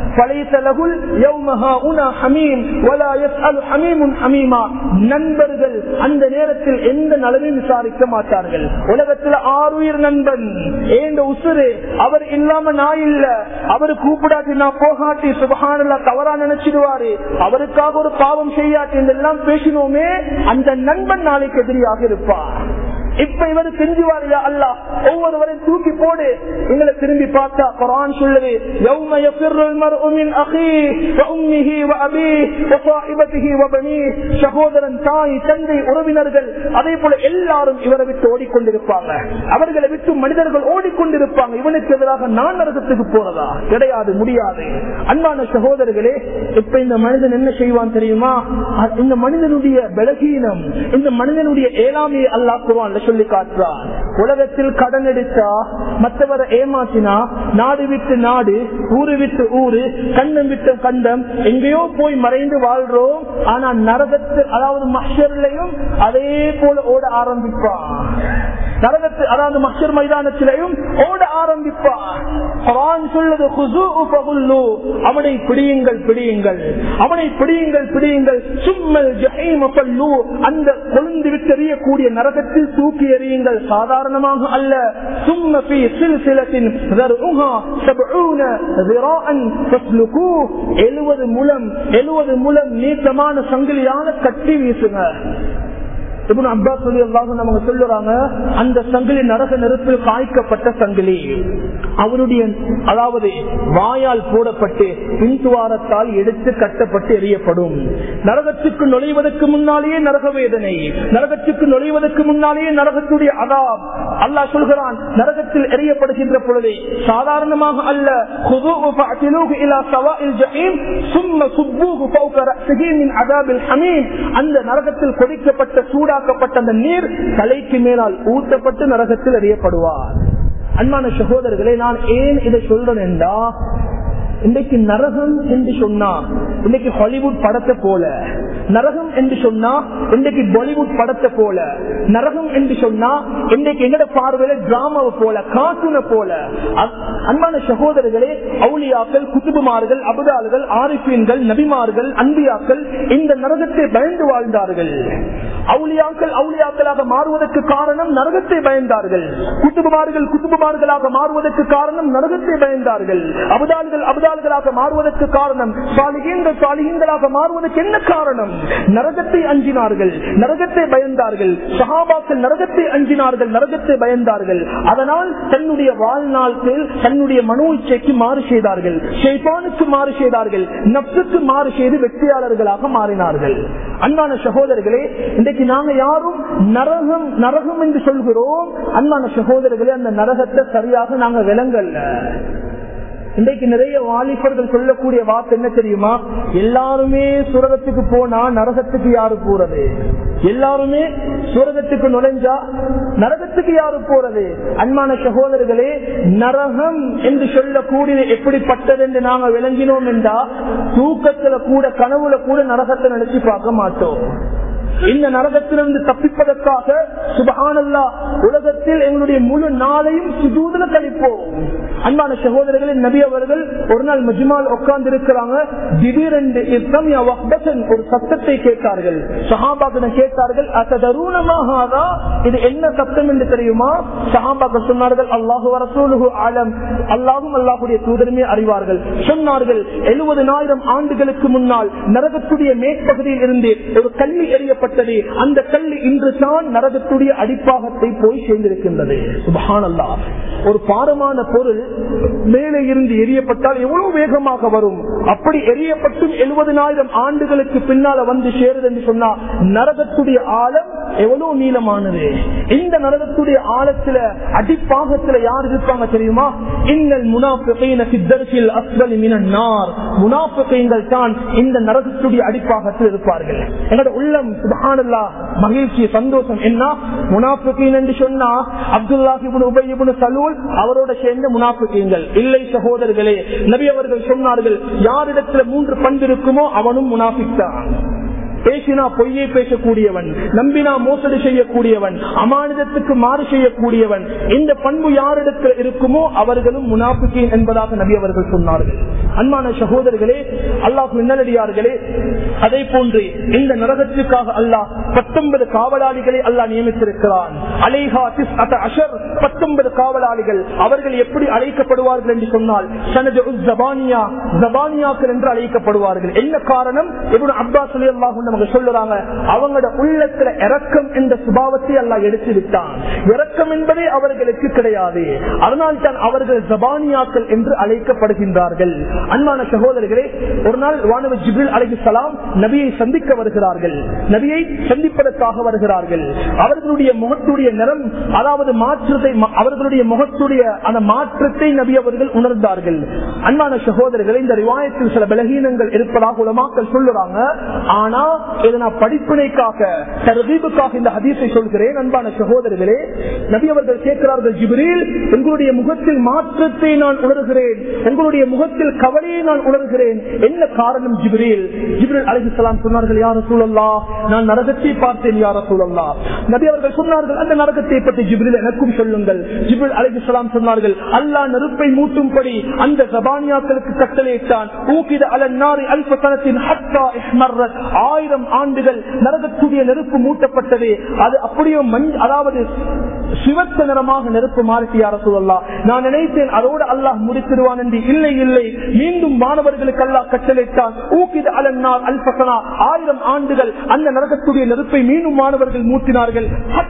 நண்பர்கள் அந்த நேரத்தில் எந்த நலனையும் விசாரிக்க மாட்டார்கள் உலகத்தில் ஆறுயிர் நண்பன் ஏந்த உசுறு அவர் இல்லாம நான் இல்ல அவரு கூப்பிடாட்டி நான் போகாட்டி சுபகானல்லா தவறா நினைச்சிடுவாரு அவருக்காக ஒரு பாவம் செய்யாட்டி இதெல்லாம் பேசினோமே அந்த நண்பன் நாளைக்கு எதிரியாக இருப்பார் இப்ப இவர் செஞ்சுவாரியா அல்ல ஒவ்வொருவரையும் தூக்கி போடு எங்களை திரும்பி பார்த்தா குரான் சொல்லுது யௌம யஃபிர்ருல் மர்உ மின் அஹீஹி வ உம்மிஹி வ அபீஹி வ ஸாஹிபத்திஹி வ பனீஹி சகோதரன் தாய் தந்தை உறவினர்கள் அதே போல எல்லாரும் இவரை விட்டு ஓடிக்கொண்டிருப்பாங்க அவர்களை விட்டு மனிதர்கள் ஓடிக்கொண்டிருப்பாங்க இவனுக்கு எதிராக நான் நரகத்துக்கு போறதா கிடையாது முடியாது அன்பான சகோதரர்களே இப்ப இந்த மனிதன் என்ன செய்வான் தெரியுமா இந்த மனிதனுடைய பலகீனம் இந்த மனிதனுடைய ஏழாமையை அல்லாக்குவான் சொல்லி காட்டுறான் உலகத்தில் கடன் எடுத்தா மற்றவரை ஏமாற்றினா நாடு விட்டு நாடு ஊரு விட்டு ஊரு கண்டம் விட்டு கண்டம் எங்கேயோ போய் மறைந்து வாழ்றோம் ஆனா நரகத்து அதாவது மஷர்லையும் அதே போல ஓட ஆரம்பிப்பான் நரகத்து அதாவது மஷர் மைதானத்திலையும் ஓட ஆரம்பிப்பான் சொல்லுது அவனை பிடியுங்கள் பிடியுங்கள் அவனை பிடியுங்கள் பிடியுங்கள் சும்மல் அந்த கொழுந்து விட்டெறியக்கூடிய நரகத்தில் தூக்கி எறியுங்கள் சாதாரணமாக அல்ல சும்மபி சிலத்தின் எழுபது முலம் எழுபது முலம் நீட்டமான சங்கிலியான கட்டி வீசுங்க அப்பாஸ் அவங்க சொல்லுறாங்க அந்த சங்கிலி நரக நெருப்பில் காய்க்கப்பட்ட சங்கிலி அவருடைய அதாவது வாயால் போடப்பட்டு பின்துவாரத்தால் எடுத்து கட்டப்பட்டு எரியப்படும் நரகத்துக்கு நுழைவதற்கு முன்னாலேயே நரக வேதனை நரகத்துக்கு நுழைவதற்கு முன்னாலேயே நரகத்துடைய அதாப் அல்லாஹ் சொல்கிறான் நரகத்தில் எரியப்படுகின்ற பொழுது சாதாரணமாக அல்ல அந்த நரகத்தில் கொதிக்கப்பட்ட சூடா சூடாக்கப்பட்ட அந்த நீர் தலைக்கு மேலால் ஊற்றப்பட்டு நரகத்தில் அறியப்படுவார் அன்பான சகோதரர்களே நான் ஏன் இதை சொல்றேன் என்றா இன்றைக்கு நரகம் என்று சொன்னா இன்னைக்கு ஹாலிவுட் படத்தை போல நரகம் என்று சொன்னா இன்றைக்கு பாலிவுட் படத்தை போல நரகம் என்று சொன்னா இன்றைக்கு எங்கட பார்வையில டிராமாவை போல கார்ட்டூனை போல அன்பான சகோதரர்களே அவுளியாக்கள் குத்துபுமார்கள் அபுதால்கள் ஆரிஃபீன்கள் நபிமார்கள் அன்பியாக்கள் இந்த நரகத்தை பயந்து வாழ்ந்தார்கள் அவுளியாக்கள் அவுளியாக்களாக மாறுவதற்கு காரணம் நரகத்தை பயந்தார்கள் குத்துபுமார்கள் குத்துபுமார்களாக மாறுவதற்கு காரணம் நரகத்தை பயந்தார்கள் அபுதால்கள் அபுதால்களாக மாறுவதற்கு காரணம் சாலிகீன்கள் சாலிகீன்களாக மாறுவதற்கு என்ன காரணம் நரகத்தை அஞ்சினார்கள் நரகத்தை பயந்தார்கள் சஹாபாக்கள் நரகத்தை அஞ்சினார்கள் நரகத்தை பயந்தார்கள் அதனால் தன்னுடைய வாழ்நாளில் தன்னுடைய மனோ இச்சைக்கு மாறு செய்தார்கள் ஷெய்பானுக்கு மாறு செய்தார்கள் நப்சுக்கு மாறு செய்து வெற்றியாளர்களாக மாறினார்கள் அன்பான சகோதரர்களே இன்றைக்கு நாங்க யாரும் நரகம் நரகம் என்று சொல்கிறோம் அன்பான சகோதரர்களே அந்த நரகத்தை சரியாக நாங்க விலங்கல்ல இன்றைக்கு நிறைய வாலிபர்கள் சொல்லக்கூடிய வார்த்தை என்ன தெரியுமா எல்லாருமே சுரகத்துக்கு போனா நரகத்துக்கு யாரு போறது எல்லாருமே சுரகத்துக்கு நுழைஞ்சா நரகத்துக்கு யாரு போறது அன்பான சகோதரர்களே நரகம் என்று சொல்லக்கூடிய எப்படிப்பட்டது என்று நாங்க விளங்கினோம் என்றா தூக்கத்துல கூட கனவுல கூட நரகத்தை நினைச்சு பார்க்க மாட்டோம் இந்த நரகத்திலிருந்து தப்பிப்பதற்காக சுபகானல்லா உலகத்தில் எங்களுடைய முழு நாளையும் சுஜூதல கழிப்போம் அன்பான சகோதரர்களின் நபி அவர்கள் ஒரு நாள் மஜ்மால் உட்கார்ந்து இருக்கிறாங்க திடீரென்று ஒரு சத்தத்தை கேட்டார்கள் சஹாபாக்கிடம் கேட்டார்கள் அசதருணமாகாதா இது என்ன சத்தம் என்று தெரியுமா சஹாபாக்கள் சொன்னார்கள் அல்லாஹு வரசூலுகு ஆலம் அல்லாஹும் அல்லாஹுடைய தூதருமே அறிவார்கள் சொன்னார்கள் எழுபதனாயிரம் ஆண்டுகளுக்கு முன்னால் நரகத்துடைய மேற்பகுதியில் இருந்து ஒரு கல்வி எறியப்பட்டது அந்த கல்வி இன்று தான் நரகத்துடைய அடிப்பாகத்தை போய் சேர்ந்திருக்கின்றது சுபஹானல்லா ஒரு பாரமான பொருள் மேலே இருந்து எரியப்பட்டால் எவ்வளவு வேகமாக வரும் அப்படி எரியப்பட்டும் எழுபதனாயிரம் ஆண்டுகளுக்கு பின்னால வந்து சேருது என்று சொன்னா நரகத்துடைய ஆழம் எவ்வளவு நீளமானது இந்த நரகத்துடைய ஆழத்துல அடிப்பாகத்துல யார் இருப்பாங்க தெரியுமா இன்னல் முனாஃபிகீன சித்தர்கில் அஸ்வலி மினன் நார் முனாஃபிகீன்கள் தான் இந்த நரகத்துடைய அடிப்பாகத்தில் இருப்பார்கள் எங்களோட உள்ளம் சுபஹானல்லாஹ் மகிழ்ச்சி சந்தோஷம் என்ன முனாஃபிகீன் என்று சொன்னா அப்துல்லாஹி இப்னு உபை இப்னு சலூல் அவரோட சேர்ந்த முனாஃபிகீன்கள் இல்லை சகோதரர்களே நபி அவர்கள் சொன்னார்கள் யாரிடத்துல மூன்று பண்பு இருக்குமோ அவனும் முனாஃபிக் தான் பேசினா பொய்யை பேசக்கூடியவன் நம்பினா மோசடி செய்யக்கூடியவன் அமானிதத்துக்கு மாறு செய்யக்கூடியவன் இந்த பண்பு யாரிடத்தில் இருக்குமோ அவர்களும் முனாபிக்கேன் என்பதாக நபி அவர்கள் சொன்னார்கள் அன்பான சகோதரர்களே அல்லாஹ் மின்னலடியார்களே அதே போன்று இந்த நரகத்திற்காக அல்லாஹ் பத்தொன்பது காவலாளிகளை அல்லாஹ் நியமித்திருக்கிறான் அலைஹா திஸ் அத அஷர் பத்தொன்பது காவலாளிகள் அவர்கள் எப்படி அழைக்கப்படுவார்கள் என்று சொன்னால் சனது ஜபானியா ஜபானியாக்கள் என்று அழைக்கப்படுவார்கள் என்ன காரணம் எப்படி அப்பாஸ் அலி அல்லாஹ் நமக்கு சொல்லுறாங்க அவங்களோட உள்ளத்துல இறக்கம் என்ற சுபாவத்தை எல்லாம் எடுத்து விட்டான் இறக்கம் என்பதே அவர்களுக்கு கிடையாது அதனால் தான் அவர்கள் ஜபானியாக்கள் என்று அழைக்கப்படுகின்றார்கள் அன்பான சகோதரர்களே ஒரு நாள் வானவ ஜிபில் அலைஹிஸ்ஸலாம் நபியை சந்திக்க வருகிறார்கள் நபியை சந்திப்பதற்காக வருகிறார்கள் அவர்களுடைய முகத்துடைய நிறம் அதாவது மாற்றத்தை அவர்களுடைய முகத்துடைய அந்த மாற்றத்தை நபி அவர்கள் உணர்ந்தார்கள் அன்பான சகோதரர்களே இந்த ரிவாயத்தில் சில பலகீனங்கள் இருப்பதாக உலமாக்கள் சொல்லுறாங்க ஆனா இதை நான் படிப்பினைக்காக தரதீபுக்காக இந்த ஹதீஸை சொல்கிறேன் அன்பான சகோதரர்களே நபி அவர்கள் கேட்கிறார்கள் ஜிப்ரீல் உங்களுடைய முகத்தில் மாற்றத்தை நான் உணர்கிறேன் உங்களுடைய முகத்தில் கவலையை நான் உணர்கிறேன் என்ன காரணம் ஜிப்ரீல் ஜிப்ரீல் அலிஹலாம் சொன்னார்கள் யார சூழல்லா நான் நரகத்தை பார்த்தேன் யார சூழல்லா நபி அவர்கள் சொன்னார்கள் அந்த நரகத்தை பற்றி ஜிப்ரில் எனக்கும் சொல்லுங்கள் ஜிப்ரில் அலிஹலாம் சொன்னார்கள் அல்லாஹ் நெருப்பை மூட்டும்படி அந்த ஜபானியாக்களுக்கு கட்டளையிட்டான் ஊக்கித அலன்னாரி அல்பத்தனத்தின் ஹத்தா இஹ்மர்ரத் ஆயிரம் ஆண்டுகள் நரகக்கூடிய நெருப்பு மூட்டப்பட்டது அது அப்படியே மண் அதாவது சிவத்த நிறமாக நெருப்பு மாறிட்டியார சொல்லலாம் நான் நினைத்தேன் அதோடு அல்லாஹ் முடித்திருவான் என்று இல்லை இல்லை மீண்டும் மாணவர்களுக்கு அல்லாஹ் கட்டளைத்தான் ஊக்கிது அலன்னார் அல்பசனா ஆயிரம் ஆண்டுகள் அந்த நரகத்துடைய நெருப்பை மீண்டும் மாணவர்கள் மூட்டினார்கள்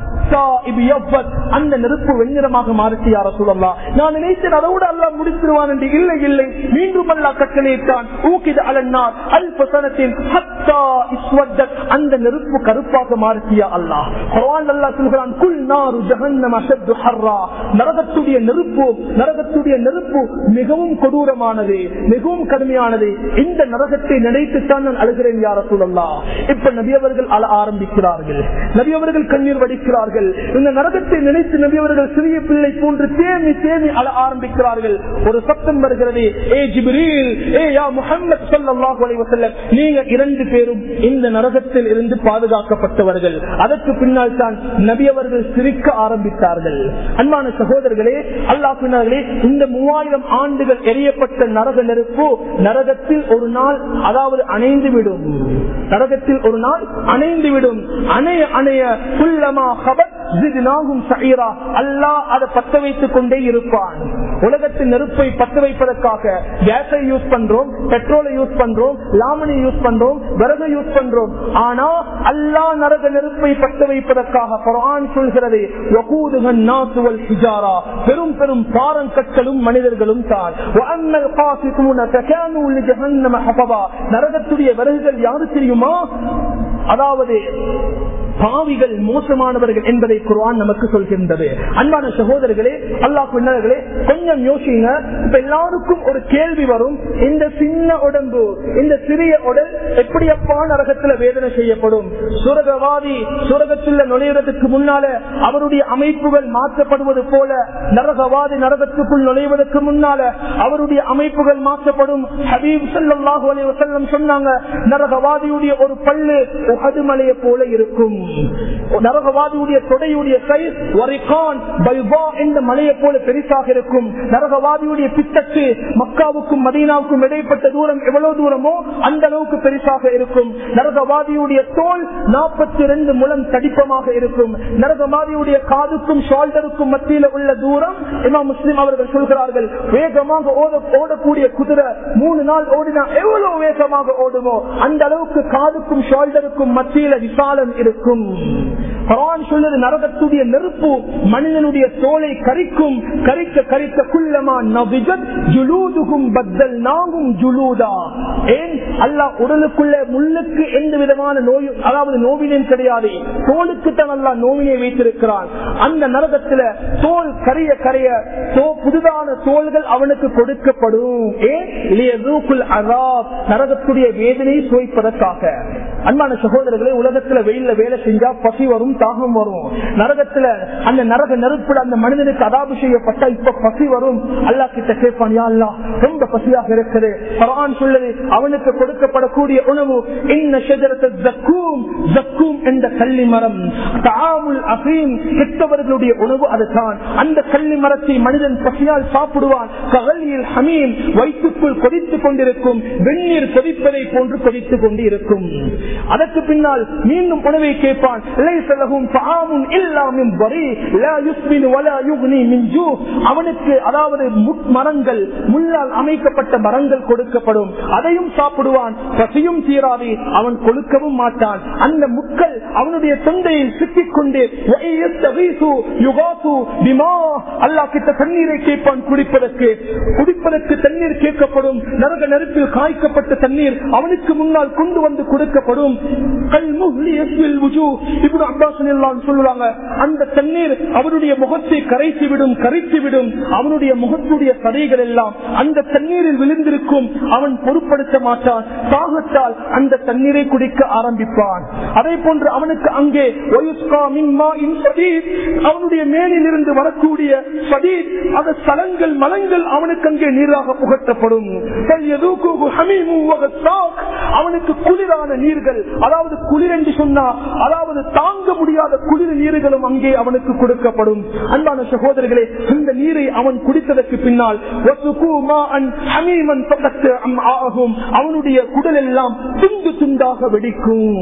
அந்த நெருப்பு வெண்ணிறமாக மாறிட்டியார சொல்லலாம் நான் நினைத்தேன் அதோடு அல்லாஹ் முடித்திருவான் என்று இல்லை இல்லை மீண்டும் அல்லாஹ் கட்டளைத்தான் ஊக்கிது அலன்னார் அல்பசனத்தின் அந்த நெருப்பு கருப்பாக மாற்றியா அல்லாஹ் குர்ஆன் அல்லாஹ் சொல்கிறான் குல் நாரு ஜஹன்னம அஷத்து ஹர்ரா நரகத்துடைய நெருப்பு நரகத்துடைய நெருப்பு மிகவும் கொடூரமானது மிகவும் கடுமையானது இந்த நரகத்தை நினைத்துத்தான் நான் அழுகிறேன் யார சொல்லலாம் இப்ப நபியவர்கள் அழ ஆரம்பிக்கிறார்கள் நபியவர்கள் கண்ணீர் வடிக்கிறார்கள் இந்த நரகத்தை நினைத்து நபியவர்கள் சிறிய பிள்ளை போன்று தேமி தேமி அழ ஆரம்பிக்கிறார்கள் ஒரு சத்தம் வருகிறது ஏ ஜிப்ரீல் ஏ யா முஹம்மது ஸல்லல்லாஹு அலைஹி வஸல்லம் நீங்க இரண்டு பேரும் இந்த நரகத்தில் இருந்து பாதுகாக்கப்பட்டவர்கள் அதற்கு பின்னால் தான் நபி அவர்கள் சிரிக்க ஆரம்பித்தார்கள் அன்பான சகோதரர்களே அல்லாஹ் பின்னார்களே இந்த மூவாயிரம் ஆண்டுகள் எரியப்பட்ட நரக நெருப்பு நரகத்தில் ஒரு நாள் அதாவது அணைந்துவிடும் நரகத்தில் ஒரு நாள் அணைந்துவிடும் அணைய அணைய புல்லமா கபத் அல்லாஹ் அதை பத்த வைத்துக் கொண்டே இருப்பான் உலகத்தின் நெருப்பை பத்த வைப்பதற்காக கேஸை யூஸ் பண்றோம் பெட்ரோலை யூஸ் பண்றோம் லாமணி யூஸ் பண்றோம் விறகு யூஸ் பண்றோம் ஆனா அல்லா நரக நெருப்பை பத்த வைப்பதற்காக குரான் சொல்கிறது பெரும் பெரும் பாரங்கற்களும் மனிதர்களும் தான் நரகத்துடைய விறகுகள் யாரு தெரியுமா அதாவது பாவிகள் மோசமானவர்கள் என்பதை குர்ஆன் நமக்கு சொல்கின்றது அன்பான சகோதரர்களே அல்லாஹ் பின்னர்களே கொஞ்சம் யோசிங்க இப்ப எல்லாருக்கும் ஒரு கேள்வி வரும் இந்த சின்ன உடம்பு இந்த சிறிய உடல் எப்படியப்பா நரகத்துல வேதனை செய்யப்படும் சுரகவாதி சுரகத்தில் நுழைவதற்கு முன்னால அவருடைய அமைப்புகள் மாற்றப்படுவது போல நரகவாதி நரகத்துக்குள் நுழைவதற்கு முன்னால அவருடைய அமைப்புகள் மாற்றப்படும் ஹபீப் சல்லாஹூ அலி வசல்லம் சொன்னாங்க நரகவாதியுடைய ஒரு பல்லு உகது மலையை போல இருக்கும் நரகவாதியுடைய தொடையுடைய சைஸ் வரிகான் பைபா என்ற மலையை போல பெரிசாக இருக்கும் நரகவாதியுடைய பித்தக்கு மக்காவுக்கும் மதீனாவுக்கும் இடைப்பட்ட தூரம் எவ்வளவு தூரமோ அந்த அளவுக்கு பெரிசாக இருக்கும் நரகவாதியுடைய தோல் நாற்பத்தி ரெண்டு முலம் தடிப்பமாக இருக்கும் நரகவாதியுடைய காதுக்கும் ஷோல்டருக்கும் மத்தியில உள்ள தூரம் இமாம் முஸ்லிம் அவர்கள் சொல்கிறார்கள் வேகமாக ஓட ஓடக்கூடிய குதிரை மூணு நாள் ஓடினா எவ்வளவு வேகமாக ஓடுமோ அந்த அளவுக்கு காதுக்கும் ஷோல்டருக்கும் மத்தியில விசாலம் இருக்கும் குரான் சொல்றது நரகத்துடைய நெருப்பு மனிதனுடைய தோலை கரிக்கும் கரிக்க கரிக்க குள்ளமா நபிஜத் ஜுலூதுகும் பத்தல் நாகும் ஜுலூதா ஏன் அல்லாஹ் உடலுக்குள்ள முள்ளுக்கு எந்த விதமான நோய் அதாவது நோவினையும் கிடையாது தோலுக்கு தான் அல்லாஹ் நோவினை வைத்திருக்கிறான் அந்த நரகத்துல தோல் கரிய கரைய தோ புதிதான தோள்கள் அவனுக்கு கொடுக்கப்படும் ஏன் லியதூக்குல் அதாப் நரகத்துடைய வேதனையை சுவைப்பதற்காக அன்பான சகோதரர்களே உலகத்துல வெயில்ல வேலை செஞ்சா பசி வரும் தாகம் வரும் நரகத்துல அந்த நரக நெருப்புல அந்த மனிதனுக்கு அதாபு செய்யப்பட்ட இப்ப பசி வரும் அல்லா கிட்ட கேட்பான் யா அல்லாஹ் ரொம்ப பசியாக இருக்குது குர்ஆன் சொல்லுது அவனுக்கு கொடுக்கப்படக்கூடிய உணவு இன்ன ஷஜரத்து ஜக்கூம் ஜக்கூம் என்ற கள்ளி மரம் தாமுல் அசீம் கெட்டவர்களுடைய உணவு அதுதான் அந்த கள்ளி மரத்தை மனிதன் பசியால் சாப்பிடுவான் ககலியில் ஹமீம் வயிற்றுக்குள் கொதித்துக் கொண்டிருக்கும் வெந்நீர் கொதிப்பதை போன்று கொதித்துக் கொண்டு இருக்கும் அதற்கு பின்னால் மீண்டும் உணவை கேட்பான் லைசலஹும் தஆமுன் இல்லா மின் பரி லா யுஸ்மினு வலா யுக்னி மின் ஜூ அவனுக்கு அதாவது முட் மரங்கள் முள்ளால் அமைக்கப்பட்ட மரங்கள் கொடுக்கப்படும் அதையும் சாப்பிடுவான் பசியும் தீராது அவன் கொழுக்கவும் மாட்டான் அந்த முட்கள் அவனுடைய தொண்டையில் சிக்கிக் கொண்டு அல்லா கிட்ட தண்ணீரை கேட்பான் குடிப்பதற்கு குடிப்பதற்கு தண்ணீர் கேட்கப்படும் நரக நெருப்பில் காய்க்கப்பட்ட தண்ணீர் அவனுக்கு முன்னால் கொண்டு வந்து கொடுக்கப்படும் சொல்லுவாங்க அந்த தண்ணீர் அவருடைய முகத்தை கரைத்து விடும் கரைத்து விடும் அவனுடைய முகத்துடைய சதைகள் எல்லாம் அந்த தண்ணீரில் விழுந்திருக்கும் அவன் பொருட்படுத்த மாட்டான் தாகத்தால் அந்த தண்ணீரை குடிக்க ஆரம்பிப்பான் அதே போன்று அவனுக்கு அங்கே அவனுடைய மேலில் இருந்து வரக்கூடிய சதீத் அந்த சலங்கள் மலங்கள் அவனுக்கு அங்கே நீராக புகட்டப்படும் அவனுக்கு குளிரான நீர்கள் அதாவது குளிர் என்று சொன்னா அதாவது தாங்க முடியாத குளிர் நீர்களும் அங்கே அவனுக்கு கொடுக்கப்படும் அன்பான சகோதரர்களே இந்த நீரை அவன் குடித்ததற்கு பின்னால் அவனுடைய குடல் எல்லாம் துண்டு துண்டாக வெடிக்கும்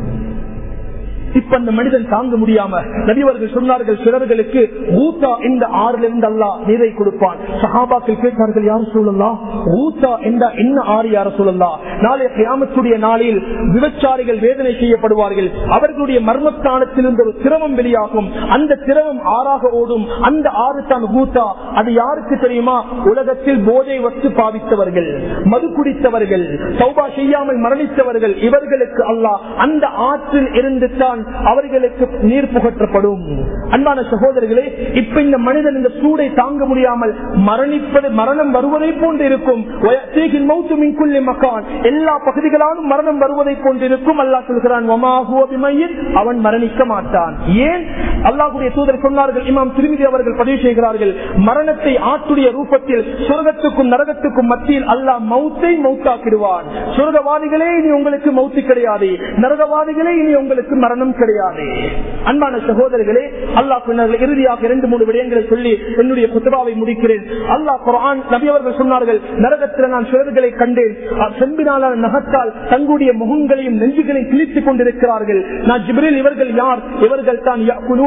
இப்ப அந்த மனிதன் தாங்க முடியாம நபிவர்கள் சொன்னார்கள் சிலர்களுக்கு ஊத்தா இந்த ஆறுல இருந்து அல்லா நீரை கொடுப்பான் சஹாபாக்கள் கேட்டார்கள் யார் சொல்லலாம் ஊத்தா என்ற என்ன ஆறு யார சொல்லலாம் நாளைய கிராமத்துடைய நாளில் விபச்சாரிகள் வேதனை செய்யப்படுவார்கள் அவர்களுடைய மர்மஸ்தானத்தில் இருந்து ஒரு திரவம் வெளியாகும் அந்த திரவம் ஆறாக ஓடும் அந்த ஆறு தான் ஊத்தா அது யாருக்கு தெரியுமா உலகத்தில் போதை வச்சு பாவித்தவர்கள் மது குடித்தவர்கள் சௌபா செய்யாமல் மரணித்தவர்கள் இவர்களுக்கு அல்லாஹ் அந்த ஆற்றில் இருந்து தான் அவர்களுக்கு நீர் புகற்றப்படும் அன்பான சகோதரர்களே இப்ப இந்த மனிதன் இந்த சூடை தாங்க முடியாமல் மரணிப்பது மரணம் வருவதை போன்று இருக்கும் மக்கான் எல்லா பகுதிகளாலும் மரணம் வருவதை போன்று இருக்கும் அல்லா சொல்கிறான் அவன் மரணிக்க மாட்டான் ஏன் அல்லாஹுடைய தூதர் சொன்னார்கள் இமாம் திருமதி அவர்கள் பதிவு செய்கிறார்கள் மரணத்தை ஆட்டுடைய ரூபத்தில் சொர்க்கத்துக்கும் நரகத்துக்கும் மத்தியில் அல்லாஹ் மௌத்தை மௌத்தாக்கிடுவான் சொர்க்கவாதிகளே இனி உங்களுக்கு மௌத்து கிடையாது நரகவாதிகளே இனி உங்களுக்கு மரணம் கிடையாது அன்பான சகோதரர்களே அல்லாஹ் பின்னர் இறுதியாக இரண்டு மூணு விடயங்களை சொல்லி என்னுடைய குத்தபாவை முடிக்கிறேன் அல்லாஹ் குரான் நபி அவர்கள் சொன்னார்கள் நரகத்தில் நான் சிலர்களை கண்டேன் செம்பினாலான நகத்தால் தங்களுடைய முகங்களையும் நெஞ்சுகளையும் கிழித்துக் கொண்டிருக்கிறார்கள் நான் ஜிப்ரில் இவர்கள் யார் இவர்கள் தான்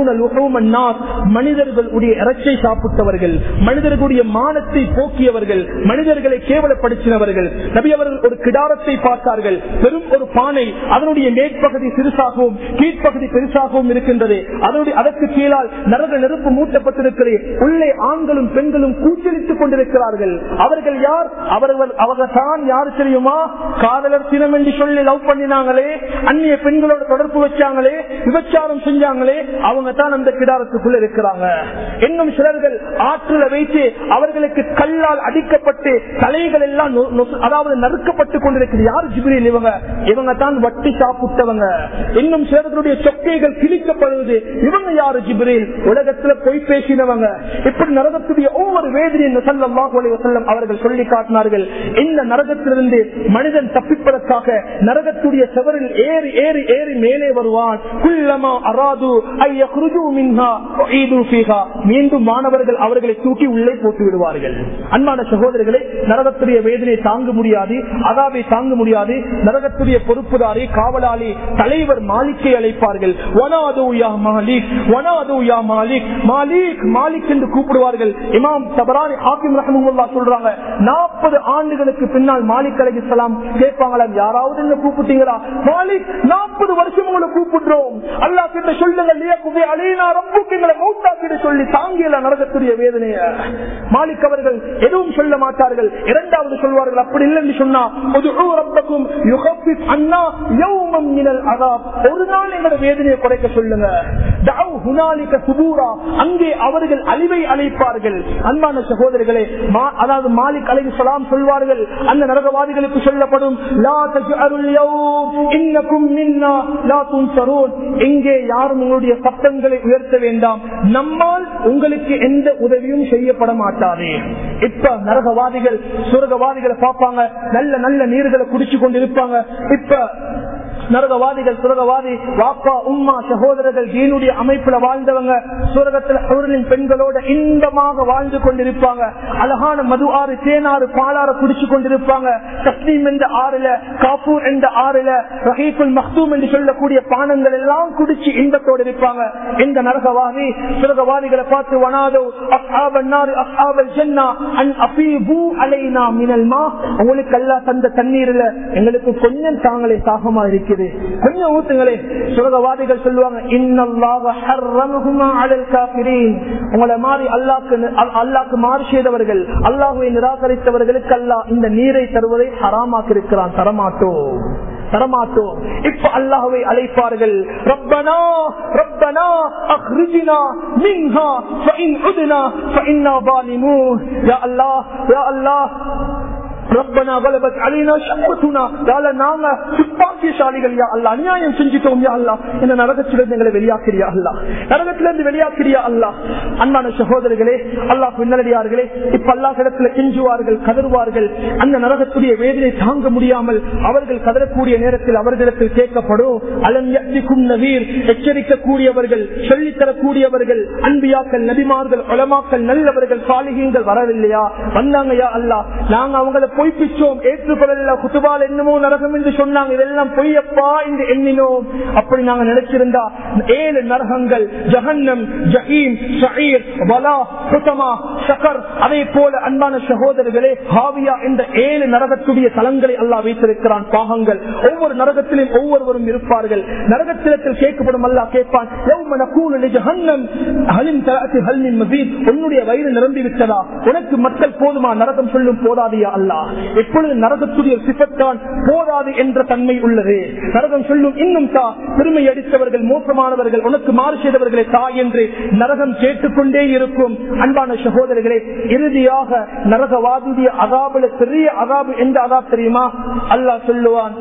மனிதர்களுடைய இறைச்சை சாப்பிட்டவர்கள் மனிதர்களுடைய மானத்தை போக்கியவர்கள் மனிதர்களை கேவலப்படுத்தினவர்கள் நபி அவர்கள் ஒரு கிடாரத்தை பார்த்தார்கள் பெரும் ஒரு பானை அதனுடைய மேற்பகுதி சிறுசாகவும் கீழ்ப்பகுதி பெருசாகவும் இருக்கின்றது அதனுடைய அதற்கு கீழால் நரக நெருப்பு மூட்டப்பட்டிருக்கிறது உள்ளே ஆண்களும் பெண்களும் கூச்சலித்துக் கொண்டிருக்கிறார்கள் அவர்கள் யார் அவர்கள் அவர்கள் தான் யாரு தெரியுமா காதலர் தினம் என்று சொல்லி லவ் பண்ணினாங்களே அந்நிய பெண்களோட தொடர்பு வச்சாங்களே விபச்சாரம் செஞ்சாங்களே அவங்க தான் அந்த கிடாரத்துக்குள்ள இருக்கிறாங்க இன்னும் சிலர்கள் ஆற்றுல வைத்து அவர்களுக்கு கல்லால் அடிக்கப்பட்டு தலைகள் எல்லாம் அதாவது நறுக்கப்பட்டு கொண்டிருக்கிறது யார் ஜிபிரில் இவங்க இவங்க தான் வட்டி சாப்பிட்டவங்க இன்னும் சிலர்களுடைய சொக்கைகள் கிழிக்கப்படுவது இவங்க யாரு ஜிப்ரீல் உலகத்துல பொய் பேசினவங்க இப்படி நரகத்துடைய ஒவ்வொரு வேதனையும் செல்லம் அவர்கள் சொல்லி காட்டினார்கள் இந்த நரகத்திலிருந்து மனிதன் தப்பிப்பதற்காக நரகத்துடைய செவரில் ஏறி ஏறி ஏறி மேலே வருவான் குல்லமா அராது ஐய குருஜு மின்ஹா மீண்டும் மாணவர்கள் அவர்களை தூக்கி உள்ளே போட்டு விடுவார்கள் அன்பான சகோதரர்களை நரகத்துடைய வேதனை தாங்க முடியாது அதாவை தாங்க முடியாது நரகத்துடைய பொறுப்புதாரி காவலாளி தலைவர் மாலிக்கை அழைப்பார்கள் மாலிக் மாலிக் மாலிக் மாலிக் என்று கூப்பிடுவார்கள் இமாம் தபரானி ஹாக்கிம் ரஹமுல்லா சொல்றாங்க நாற்பது ஆண்டுகளுக்கு பின்னால் மாலிக் அலி இஸ்லாம் கேட்பாங்களாம் யாராவது என்ன கூப்பிட்டீங்களா மாலிக் நாற்பது வருஷம் உங்களை கூப்பிடுறோம் அல்லா கிட்ட சொல்லுங்க அலையினா ரப்புக்கு எங்களை மௌத்தாக்கிட்டு சொல்லி தாங்கியல நரகத்துடைய வேதனைய மாலிக் அவர்கள் எதுவும் சொல்ல மாட்டார்கள் இரண்டாவது சொல்வார்கள் அப்படி இல்லைன்னு சொன்னா ரப்பக்கும் அண்ணா யௌமம் மினல் அதாப் ஒரு நாள் எங்களோட வேதனையை குறைக்க சொல்லுங்க அங்கே அவர்கள் அழிவை அழைப்பார்கள் அன்பான சகோதரர்களே அதாவது மாலிக் அலை சொல்லாம் சொல்வார்கள் அந்த நரகவாதிகளுக்கு சொல்லப்படும் எங்கே யாரும் உங்களுடைய சட்டங்களை உயர்த்த வேண்டாம் நம்மால் உங்களுக்கு எந்த உதவியும் செய்யப்பட மாட்டாது இப்ப நரகவாதிகள் சுரகவாதிகளை பார்ப்பாங்க நல்ல நல்ல நீர்களை குடிச்சு கொண்டு இருப்பாங்க இப்ப நரகவாதிகள் சுரகவாதி வாப்பா உம்மா சகோதரர்கள் தீனுடைய அமைப்புல வாழ்ந்தவங்க சுரகத்தில் அவர்களின் பெண்களோட இன்பமாக வாழ்ந்து கொண்டிருப்பாங்க அழகான மது ஆறு தேனாறு பாலாறு குடிச்சு கொண்டிருப்பாங்க தஸ்லீம் என்ற ஆறுல காப்பூர் என்ற ஆறுல ரஹீக்குல் மக்தூம் என்று சொல்லக்கூடிய பானங்கள் எல்லாம் குடிச்சு இன்பத்தோடு இருப்பாங்க இந்த நரகவாதி சுரகவாதிகளை பார்த்து வனாதோ அஸ்ஆபன்னாரு அஸ்ஆபல் ஜன்னா அன் அபீபு அலைனா மினல் மா உங்களுக்கு எல்லாம் தந்த தண்ணீர்ல எங்களுக்கு கொஞ்சம் தாங்களே தாகமா இருக்குது கொஞ்சம் ஊத்துங்களே சுரகவாதிகள் சொல்லுவாங்க இன்னல்லாக ஹர்ரமுஹுமா அலல் காஃபிரீன் உங்களை மாதிரி அல்லாஹ்க்கு அல்லாஹ்க்கு மாறு செய்தவர்கள் அல்லாஹ்வை நிராகரித்தவர்களுக்கு அல்லாஹ் இந்த நீரை தருவதை ஹராமாக்கி இருக்கிறான் தரமாட்டோம் தரமாட்டோம் இப்ப அல்லாஹுவை அழைப்பார்கள் ரப்பனா ரப்பனா அஹ்ரிஜினா மின்ஹா ஃபஇன் உத்னா ஃபஇன்னா ظالمون யா அல்லாஹ் யா அல்லாஹ் ரப்பனா கலபத் அலைனா ஷக்வத்துனா யால நாங்க துப்பாக்கியசாலிகள் யா அல்லாஹ் அநியாயம் செஞ்சிட்டோம் யா அல்லாஹ் இந்த நரகத்திலிருந்து எங்களை வெளியாக்கிறியா அல்லாஹ் நரகத்திலிருந்து வெளியாக்கிறியா அல்லாஹ் அன்பான சகோதரர்களே அல்லாஹ் பின்னடியார்களே இப்ப அல்லாஹ் இடத்துல கெஞ்சுவார்கள் கதறுவார்கள் அந்த நரகத்துடைய வேதனை தாங்க முடியாமல் அவர்கள் கதறக்கூடிய நேரத்தில் அவர்களிடத்தில் கேட்கப்படும் அலம் யத்திக்கும் நவீர் எச்சரிக்கக்கூடியவர்கள் சொல்லித்தரக்கூடியவர்கள் அன்பியாக்கள் நபிமார்கள் ஒலமாக்கள் நல்லவர்கள் சாலிகங்கள் வரவில்லையா வந்தாங்கயா அல்லாஹ் நாங்க அவங்களை பொய்ப்பிச்சோம் ஏற்றுக்கொள்ள குத்துபால் என்னமோ நரகம் என்று சொன்னாங்க இதெல்லாம் பொய்யப்பா என்று எண்ணினோம் அப்படி நாங்க நினைச்சிருந்தா ஏழு நரகங்கள் ஜஹன்னம் ஜஹீம் ஷஹீர் வலா குத்தமா ஷகர் அதே போல அன்பான சகோதரர்களே ஹாவியா என்ற ஏழு நரகத்துடைய தலங்களை அல்லாஹ் வைத்திருக்கிறான் பாகங்கள் ஒவ்வொரு நரகத்திலும் ஒவ்வொருவரும் இருப்பார்கள் நரகத்திலத்தில் கேட்கப்படும் அல்லாஹ் கேட்பான் உன்னுடைய வயிறு நிரம்பி விட்டதா உனக்கு மக்கள் போதுமா நரகம் சொல்லும் போதாதியா அல்லா எப்பொழுது நரகத்துடைய சிப்பத்தான் போதாது என்ற தன்மை உள்ளது நரகம் சொல்லும் இன்னும் தா பெருமை அடித்தவர்கள் மோசமானவர்கள் உனக்கு மாறு செய்தவர்களை தா என்று நரகம் கேட்டுக்கொண்டே இருக்கும் அன்பான சகோதரர்களே இறுதியாக நரகவாதிய அதாபுல பெரிய அதாபு எந்த அதாப் தெரியுமா அல்லாஹ் சொல்லுவான்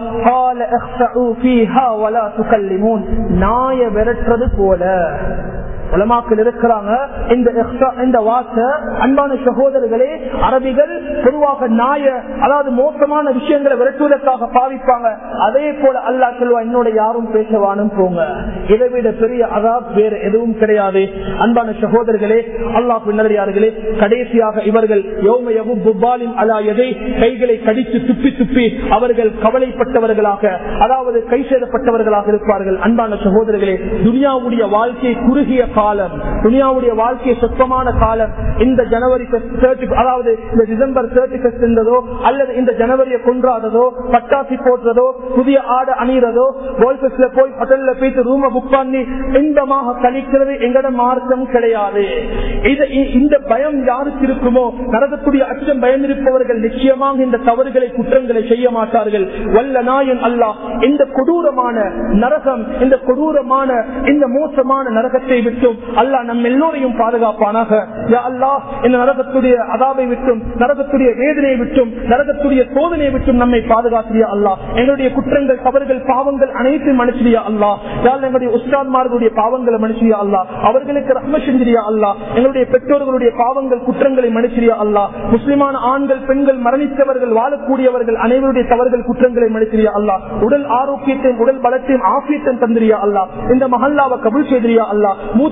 நாய விரட்டுறது போல உலமாக்கள் இருக்கிறாங்க இந்த இந்த வார்த்தை அன்பான சகோதரர்களே அரபிகள் பொதுவாக நாய அதாவது மோசமான விஷயங்களை விரட்டுவதற்காக பாவிப்பாங்க அதே போல அல்லா சொல்வா என்னோட யாரும் பேசவானும் போங்க இதை விட பெரிய அதாப் வேற எதுவும் கிடையாது அன்பான சகோதரர்களே அல்லாஹ் பின்னறியார்களே கடைசியாக இவர்கள் யோமயவும் புப்பாலின் அலா எதை கைகளை கடித்து துப்பி துப்பி அவர்கள் கவலைப்பட்டவர்களாக அதாவது கை சேதப்பட்டவர்களாக இருப்பார்கள் அன்பான சகோதரர்களே துனியாவுடைய வாழ்க்கை குறுகிய காலம் துனியாவுடைய வாழ்க்கை சொத்தமான காலம் இந்த ஜனவரி அதாவது இந்த டிசம்பர் தேர்ட்டி ஃபர்ஸ்ட் இருந்ததோ அல்லது இந்த ஜனவரியை கொன்றாததோ பட்டாசி போடுறதோ புதிய ஆடை அணிகிறதோ கோல்பஸ்ல போய் ஹோட்டல்ல போயிட்டு ரூம புக் பண்ணி இன்பமாக கழிக்கிறது எங்கட மார்க்கம் கிடையாது இந்த பயம் யாருக்கு இருக்குமோ நரகத்துடைய அச்சம் பயம் இருப்பவர்கள் நிச்சயமாக இந்த தவறுகளை குற்றங்களை செய்ய மாட்டார்கள் வல்ல நாயன் அல்லாஹ் இந்த கொடூரமான நரகம் இந்த கொடூரமான இந்த மோசமான நரகத்தை விட்டும் அல்லாஹ் நம் எல்லோரையும் பாதுகாப்பானாக அல்லாஹ் இந்த நரகத்துடைய அதாவை விட்டும் நரகத்துடைய வேதனையை விட்டும் நரகத்துடைய சோதனையை விட்டும் நம்மை பாதுகாத்திரியா அல்லாஹ் எங்களுடைய குற்றங்கள் தவறுகள் பாவங்கள் அனைத்தையும் மனுஷரியா அல்லாஹ் யாழ் எங்களுடைய உஸ்தான்மார்களுடைய பாவங்களை மனுஷரியா அல்லாஹ் அவர்களுக்கு ரஹ்ம செஞ்சிரியா அல்லாஹ் எங்களுடைய பெற்றோர்களுடைய பாவங்கள் குற்றங்களை மனுஷரியா அல்லாஹ் முஸ்லிமான ஆண்கள் பெண்கள் மரணித்தவர்கள் வாழக்கூடியவர்கள் அனைவருடைய தவறுகள் குற்றங்களை மனுஷரியா அல்லாஹ் உடல் ஆரோக்கியத்தையும் உடல் பலத்தையும் ஆசியத்தையும் தந்திரியா அல்லாஹ் இந்த மஹல்லாவை கபுல் செய்திரியா அல்லாஹ் மூத்த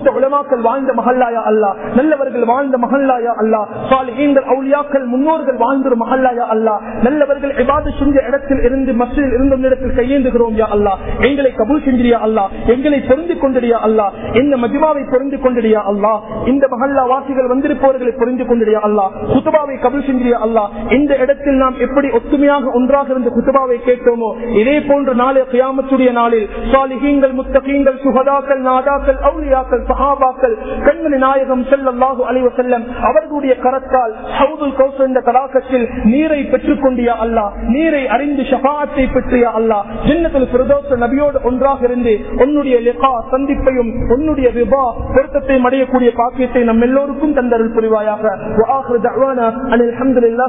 பரிசுத்த உலமாக்கள் வாழ்ந்த மகல்லாயா அல்லா நல்லவர்கள் வாழ்ந்த மகல்லாயா அல்லா சாலிஹீன்கள் அவுலியாக்கள் முன்னோர்கள் வாழ்ந்த ஒரு மகல்லாயா அல்லா நல்லவர்கள் இபாது செஞ்ச இடத்தில் இருந்து மசிதில் இருந்த இடத்தில் கையேந்துகிறோம் யா அல்லா எங்களை கபூல் செஞ்சிரியா அல்லா எங்களை பொருந்து கொண்டியா அல்லா இந்த மஜ்மாவை பொருந்து கொண்டியா அல்லா இந்த மகல்லா வாசிகள் வந்திருப்பவர்களை புரிந்து கொண்டியா அல்லா குத்துபாவை கபூல் செஞ்சிரியா அல்லா இந்த இடத்தில் நாம் எப்படி ஒத்துமையாக ஒன்றாக இருந்த குத்துபாவை கேட்டோமோ இதே போன்ற நாளை கியாமத்துடைய நாளில் சாலிஹீங்கள் முத்தகீங்கள் சுகதாக்கள் நாதாக்கள் அவுலியாக்கள் சஹாபாக்கள் கண்மணி நாயகம் செல்லல்லாஹு அலைவ செல்லம் அவர்களுடைய கரத்தால் ஹவுதுல் கௌசர் என்ற கலாக்கத்தில் நீரை பெற்றுக் கொண்டியா அல்லா நீரை அறிந்து ஷபாத்தை பெற்றியா அல்லா ஜின்னத்தில் பிரதோஷ நபியோடு ஒன்றாக இருந்து உன்னுடைய லிகா சந்திப்பையும் உன்னுடைய விபா பொருத்தத்தையும் அடையக்கூடிய பாக்கியத்தை நம் எல்லோருக்கும் தந்தருள் புரிவாயாக